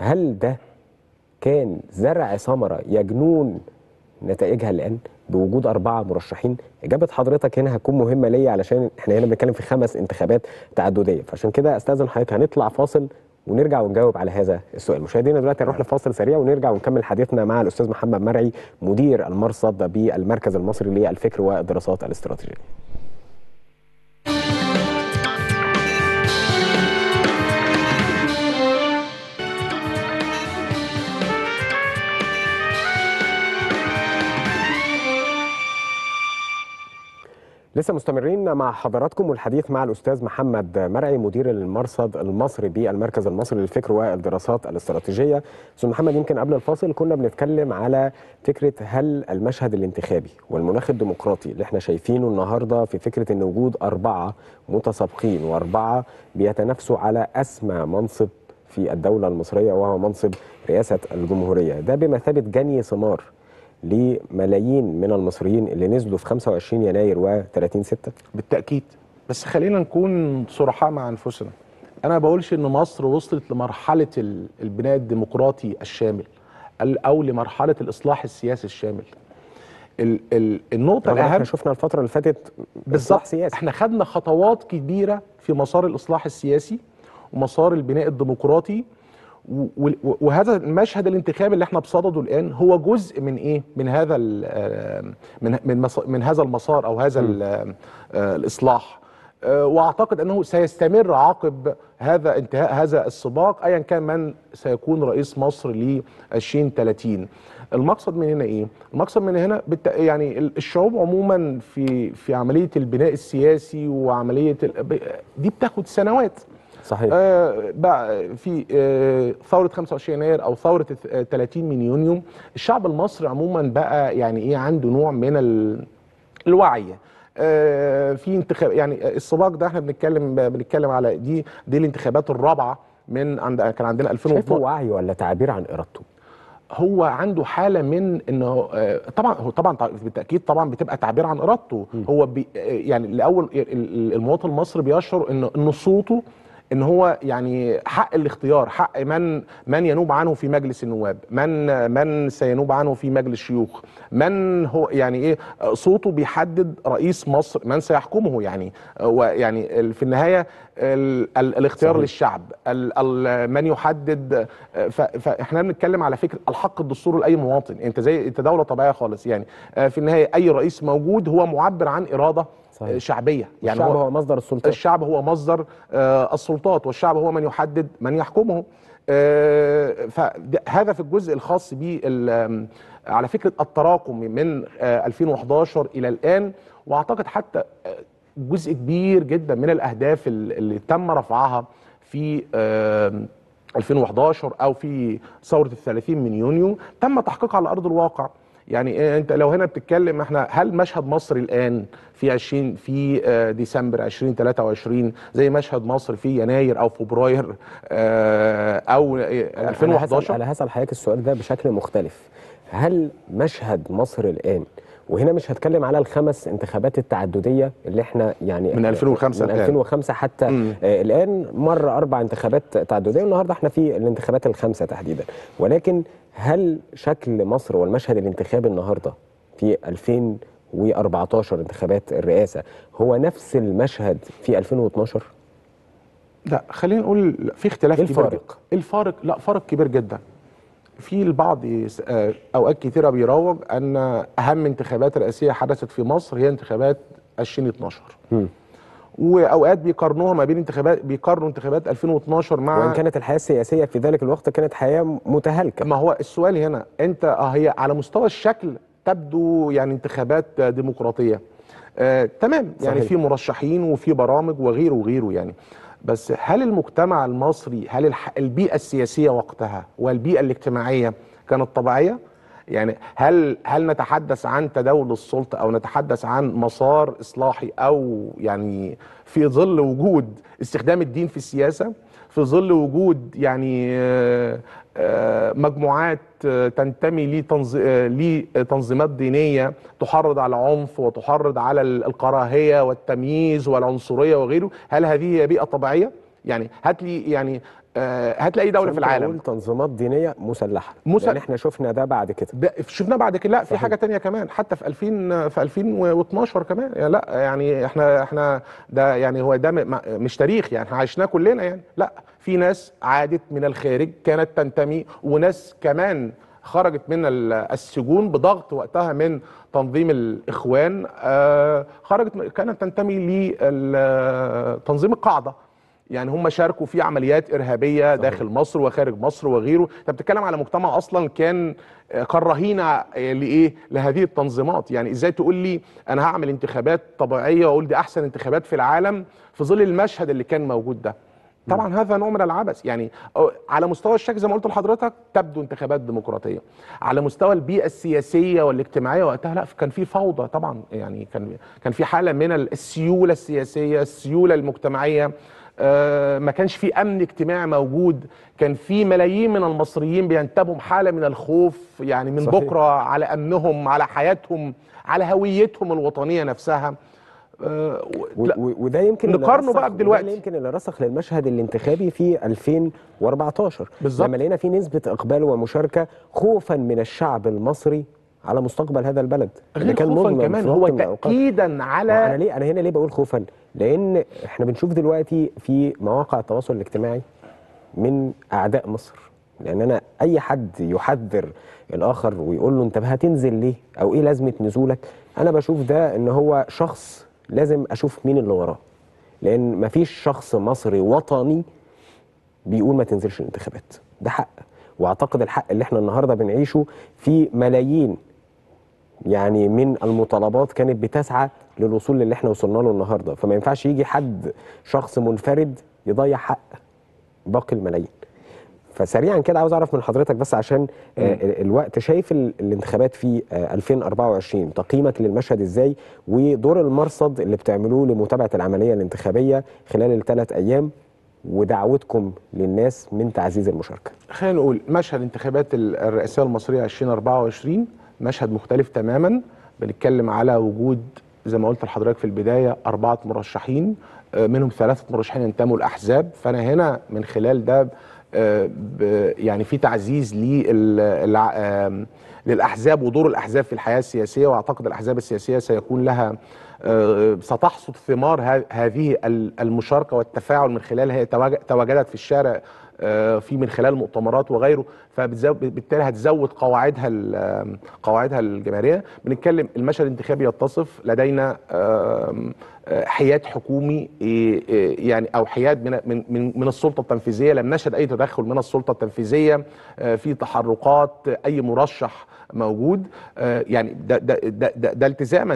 هل ده كان زرع ثمره يجنون نتائجها الان بوجود اربعه مرشحين اجابه حضرتك هنا هتكون مهمه ليا علشان احنا هنا بنتكلم في خمس انتخابات تعدديه فعشان كده استاذن حضرتك هنطلع فاصل ونرجع ونجاوب على هذا السؤال مشاهدينا دلوقتي نروح لفاصل سريع ونرجع ونكمل حديثنا مع الاستاذ محمد مرعي مدير المرصد بالمركز المصري للفكر والدراسات الاستراتيجيه لسه مستمرين مع حضراتكم والحديث مع الاستاذ محمد مرعي مدير المرصد المصري بالمركز المصري للفكر والدراسات الاستراتيجيه. استاذ محمد يمكن قبل الفاصل كنا بنتكلم على فكره هل المشهد الانتخابي والمناخ الديمقراطي اللي احنا شايفينه النهارده في فكره ان وجود اربعه متسابقين واربعه بيتنافسوا على اسمى منصب في الدوله المصريه وهو منصب رئاسه الجمهوريه، ده بمثابه جني ثمار لملايين من المصريين اللي نزلوا في 25 يناير و30 6 بالتاكيد بس خلينا نكون صرحاء مع انفسنا انا ما بقولش ان مصر وصلت لمرحله ال- البناء الديمقراطي الشامل ال- او لمرحله الاصلاح السياسي الشامل ال ال النقطه رغم إن الاهم احنا شفنا الفتره اللي فاتت بالظبط سياسي. احنا خدنا خطوات كبيره في مسار الاصلاح السياسي ومسار البناء الديمقراطي و- و- وهذا المشهد الانتخابي اللي احنا بصدده الان هو جزء من ايه من هذا ال- آه، من من مس- من هذا المسار او هذا ال- آه، الاصلاح آه، واعتقد انه سيستمر عقب هذا انتهاء هذا السباق ايا كان من سيكون رئيس مصر ل 2030 المقصد من هنا ايه المقصد من هنا بالت... يعني ال- الشعوب عموما في في عمليه البناء السياسي وعمليه ال... ب- دي بتاخد سنوات صحيح آه بقى في آه ثوره 25 يناير او ثوره آه 30 من يونيو الشعب المصري عموما بقى يعني ايه عنده نوع من ال... الوعي آه في انتخاب يعني السباق ده احنا بنتكلم بنتكلم على دي دي الانتخابات الرابعه من عند كان عندنا شايفه 2012 وعي ولا تعبير عن ارادته هو عنده حاله من انه آه، طبعا هو طبعا طبعاً بالتاكيد طبعا بتبقى تعبير عن ارادته هو بي آه، يعني الاول ال- ال- المواطن المصري بيشعر ان ان صوته ان هو يعني حق الاختيار حق من من ينوب عنه في مجلس النواب من من سينوب عنه في مجلس الشيوخ من هو يعني ايه آه، صوته بيحدد رئيس مصر من سيحكمه يعني آه، ويعني ال- في النهايه ال ال الاختيار صحيح. للشعب ال ال من يحدد آه، ف- فاحنا بنتكلم على فكره الحق الدستوري لاي مواطن انت زي انت دوله طبيعيه خالص يعني آه، في النهايه اي رئيس موجود هو معبر عن اراده صحيح. آه، شعبيه يعني الشعب هو مصدر السلطه الشعب هو مصدر آه، السلطات والشعب هو من يحدد من يحكمه آه، فهذا في الجزء الخاص بال على فكره التراكم من آه، 2011 الى الان واعتقد حتى آه، جزء كبير جدا من الاهداف ال- اللي تم رفعها في آه، 2011 او في ثوره ال 30 من يونيو تم تحقيقها على ارض الواقع يعني إيه انت لو هنا بتتكلم احنا هل مشهد مصر الان في 20 في آه، ديسمبر 2023 زي مشهد مصر في يناير او فبراير آه، او آه، أنا- 2011 انا هسال حضرتك السؤال ده بشكل مختلف هل مشهد مصر الان وهنا مش هتكلم على الخمس انتخابات التعدديه اللي احنا يعني من 2005 من الآن. 2005 حتى مم. آه الان مر اربع انتخابات تعدديه والنهارده احنا في الانتخابات الخامسه تحديدا ولكن هل شكل مصر والمشهد الانتخابي النهارده في 2014 انتخابات الرئاسه هو نفس المشهد في 2012 لا خلينا نقول لا، في اختلاف إيه كبير الفارق؟ جدا. الفارق لا فرق كبير جدا في البعض يس- آه، اوقات كثيره بيروج ان اهم انتخابات رئاسيه حدثت في مصر هي انتخابات 2012 مم. واوقات بيقارنوها ما بين انتخابات بيقارنوا انتخابات 2012 مع وان كانت الحياه السياسيه في ذلك الوقت كانت حياه متهالكه ما هو السؤال هنا انت اه هي على مستوى الشكل تبدو يعني انتخابات ديمقراطيه آه تمام يعني صحيح. في مرشحين وفي برامج وغيره وغيره يعني بس هل المجتمع المصري هل الح- البيئه السياسيه وقتها والبيئه الاجتماعيه كانت طبيعيه يعني هل هل نتحدث عن تداول السلطه او نتحدث عن مسار اصلاحي او يعني في ظل وجود استخدام الدين في السياسه في ظل وجود يعني آه، آه، مجموعات آه، تنتمي لتنظ- آه، لتنظيمات دينيه تحرض على العنف وتحرض على ال- الكراهيه والتمييز والعنصريه وغيره هل هذه هي بيئه طبيعيه يعني هات لي يعني آه، هتلاقي دوله في ممكن العالم أقول تنظيمات دينيه مسلحه مسل- يعني احنا شفنا ده بعد كده ده شفناه بعد كده لا في صحيح. حاجه تانية كمان حتى في 2000 في 2012 كمان يعني لا يعني احنا احنا ده يعني هو ده م- م- مش تاريخ يعني احنا عشناه كلنا يعني لا في ناس عادت من الخارج كانت تنتمي وناس كمان خرجت من ال- السجون بضغط وقتها من تنظيم الاخوان آه خرجت م- كانت تنتمي لتنظيم القاعده يعني هم شاركوا في عمليات ارهابيه صحيح. داخل مصر وخارج مصر وغيره انت بتتكلم على مجتمع اصلا كان آه، كان رهينه آه، لايه لهذه التنظيمات يعني ازاي تقول لي انا هعمل انتخابات طبيعيه واقول دي احسن انتخابات في العالم في ظل المشهد اللي كان موجود ده طبعا هذا نوع من العبث يعني آه، على مستوى الشكل زي ما قلت لحضرتك تبدو انتخابات ديمقراطيه على مستوى البيئه السياسيه والاجتماعيه وقتها لا كان في فوضى طبعا يعني كان كان في حاله من السيوله السياسيه السيوله المجتمعيه آه، ما كانش في امن اجتماعي موجود كان في ملايين من المصريين بينتابهم حاله من الخوف يعني من صحيح. صحيح. بكره على امنهم على حياتهم على هويتهم الوطنيه نفسها آه، و- و- لا، و- وده يمكن اللي نقارنه رسخ- بقى وده بدلوقتي. اللي يمكن اللي رسخ للمشهد الانتخابي في 2014 بالظبط. لما لقينا في نسبه اقبال ومشاركه خوفا من الشعب المصري على مستقبل هذا البلد غير خوفا مظلم كمان في هو وقت من الأوقات. تاكيدا انا على ليه انا هنا ليه بقول خوفا لان احنا بنشوف دلوقتي في مواقع التواصل الاجتماعي من اعداء مصر لان انا اي حد يحذر الاخر ويقول له انت هتنزل ليه او ايه لازمه نزولك انا بشوف ده ان هو شخص لازم اشوف مين اللي وراه لان مفيش شخص مصري وطني بيقول ما تنزلش الانتخابات ده حق واعتقد الحق اللي احنا النهارده بنعيشه في ملايين يعني من المطالبات كانت بتسعى للوصول للي احنا وصلنا له النهارده فما ينفعش يجي حد شخص منفرد يضيع حق باقي الملايين فسريعا كده عاوز اعرف من حضرتك بس عشان آه ال- الوقت شايف ال- الانتخابات في آه 2024 تقييمك للمشهد ازاي ودور المرصد اللي بتعملوه لمتابعه العمليه الانتخابيه خلال الثلاث ايام ودعوتكم للناس من تعزيز المشاركه خلينا نقول مشهد انتخابات ال- الرئاسيه المصريه 2024 مشهد مختلف تماما بنتكلم على وجود زي ما قلت لحضرتك في البدايه اربعه مرشحين آه، منهم ثلاثه مرشحين ينتموا الاحزاب فانا هنا من خلال ده آه، ب- يعني في تعزيز لل- الع- آم، للاحزاب ودور الاحزاب في الحياه السياسيه واعتقد الاحزاب السياسيه سيكون لها آه، ستحصد ثمار ه- هذه ال- المشاركه والتفاعل من خلالها هي تواج- تواجدت في الشارع آه، في من خلال مؤتمرات وغيره فبالتالي هتزود قواعدها ال- قواعدها الجماهيريه بنتكلم المشهد الانتخابي يتصف لدينا آم، آه، حياد حكومي إيه، إيه، يعني او حياد من من من من السلطه التنفيذيه لم نشهد اي تدخل من السلطه التنفيذيه آه، في تحركات اي مرشح موجود آه، يعني ده ده ده, ده, ده التزاما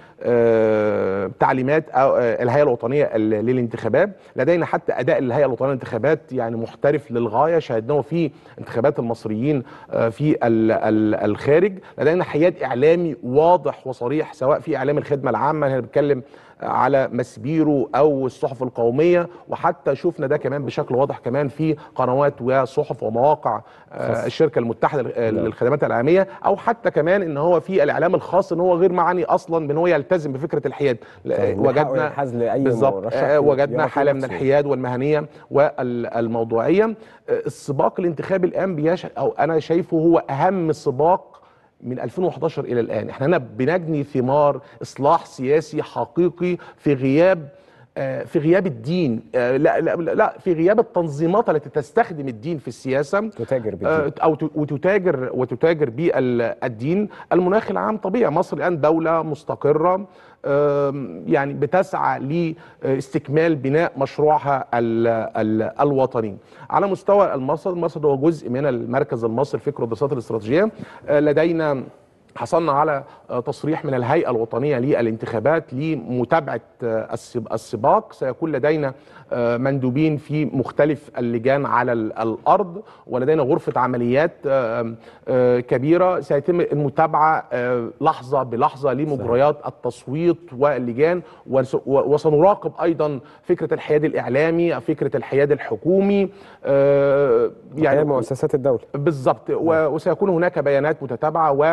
بتعليمات أو آه، الهيئه الوطنيه ال- للانتخابات لدينا حتى اداء الهيئه الوطنيه للانتخابات يعني محترف للغايه شاهدناه في انتخابات المصريين آه، في ال- ال- الخارج لدينا حياد اعلامي واضح وصريح سواء في اعلام الخدمه العامه هنا بنتكلم على مسبيرو او الصحف القوميه وحتى شفنا ده كمان بشكل واضح كمان في قنوات وصحف ومواقع آه، الشركه المتحده لل- للخدمات الاعلاميه او حتى كمان ان هو في الاعلام الخاص ان هو غير معني اصلا بان هو يلتزم بفكره الحياد طيب، من حقه وجدنا ينحاز لأي بالظبط مرشح آه، وجدنا يرى حاله فيه من نفسه. الحياد والمهنيه والموضوعيه آه، السباق الانتخابي الان بيشهد او انا شايفه هو اهم سباق من 2011 الى الان احنا هنا بنجني ثمار اصلاح سياسي حقيقي في غياب آه، في غياب الدين آه، لا لا لا لا، في غياب التنظيمات التي تستخدم الدين في السياسه تتاجر بالدين آه، او ت- وتتاجر وتتاجر بالدين المناخ العام طبيعي مصر الان دوله مستقره آم، يعني بتسعى لاستكمال بناء مشروعها ال ال الوطني على مستوى المرصد المرصد هو جزء من المركز المصري للفكر والدراسات الاستراتيجيه آه، لدينا حصلنا على آه، تصريح من الهيئة الوطنية للانتخابات لمتابعة آه، السب- السباق سيكون لدينا آه، مندوبين في مختلف اللجان على ال- الأرض ولدينا غرفة عمليات آه، آه، كبيرة سيتم المتابعة آه، لحظة بلحظة لمجريات التصويت واللجان وس- و- وسنراقب أيضا فكرة الحياد الإعلامي فكرة الحياد الحكومي آه، يعني مؤسسات الدوله بالضبط و- وسيكون هناك بيانات متتابعه وتقييم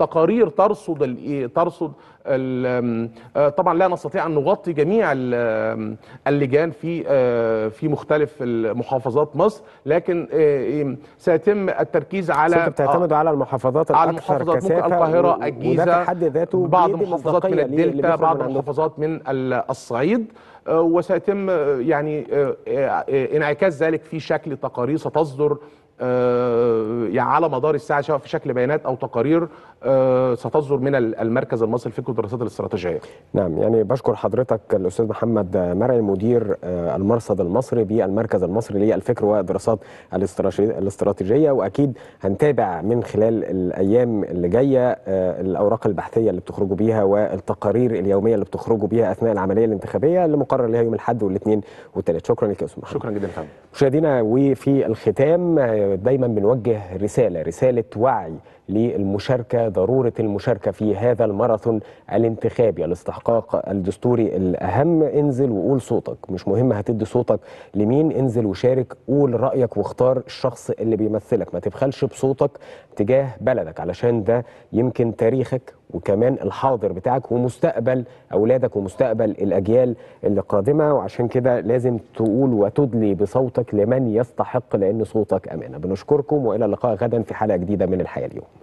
تقارير ترصد الإيه؟ ترصد ال- آه، طبعا لا نستطيع ان نغطي جميع ال- اللجان في آه، في مختلف المحافظات مصر لكن آه، إيه، سيتم التركيز على على بتعتمدوا على المحافظات على الأكثر المحافظات ممكن كثافة القاهرة و- الجيزة وده في حد ذاته بعض بيدي المحافظات من مصداقية ليه اللي الدلتا بيخرج بعض من عندكم. المحافظات من ال- الصعيد آه، وسيتم آه، يعني آه، آه، انعكاس ذلك في شكل تقارير ستصدر آه، يعني على مدار الساعه سواء في شكل بيانات او تقارير آه، ستصدر من ال- المركز المصري للفكر والدراسات الاستراتيجيه. نعم يعني بشكر حضرتك الأستاذ محمد مرعي مدير آه، المرصد المصري بالمركز المصري للفكر والدراسات الاستراتيجية- الاستراتيجية وأكيد هنتابع من خلال الأيام اللي جاية آه، الأوراق البحثية اللي بتخرجوا بيها والتقارير اليومية اللي بتخرجوا بيها أثناء العملية الانتخابية اللي مقرر لها يوم الأحد والاثنين والثلاث شكرا لك يا أستاذ محمد شكرا جدا فندم. مشاهدينا وفي الختام آه، دايما بنوجه رسالة رسالة وعي للمشاركة ضرورة المشاركة في هذا الماراثون الانتخابي الاستحقاق الدستوري الأهم انزل وقول صوتك مش مهم هتدي صوتك لمين انزل وشارك قول رأيك واختار الشخص اللي بيمثلك ما تبخلش بصوتك تجاه بلدك علشان ده يمكن تاريخك وكمان الحاضر بتاعك ومستقبل أولادك ومستقبل الأجيال اللي قادمة وعشان كده لازم تقول وتدلي بصوتك لمن يستحق لأن صوتك أمانة بنشكركم وإلى اللقاء غدا في حلقة جديدة من الحياة اليوم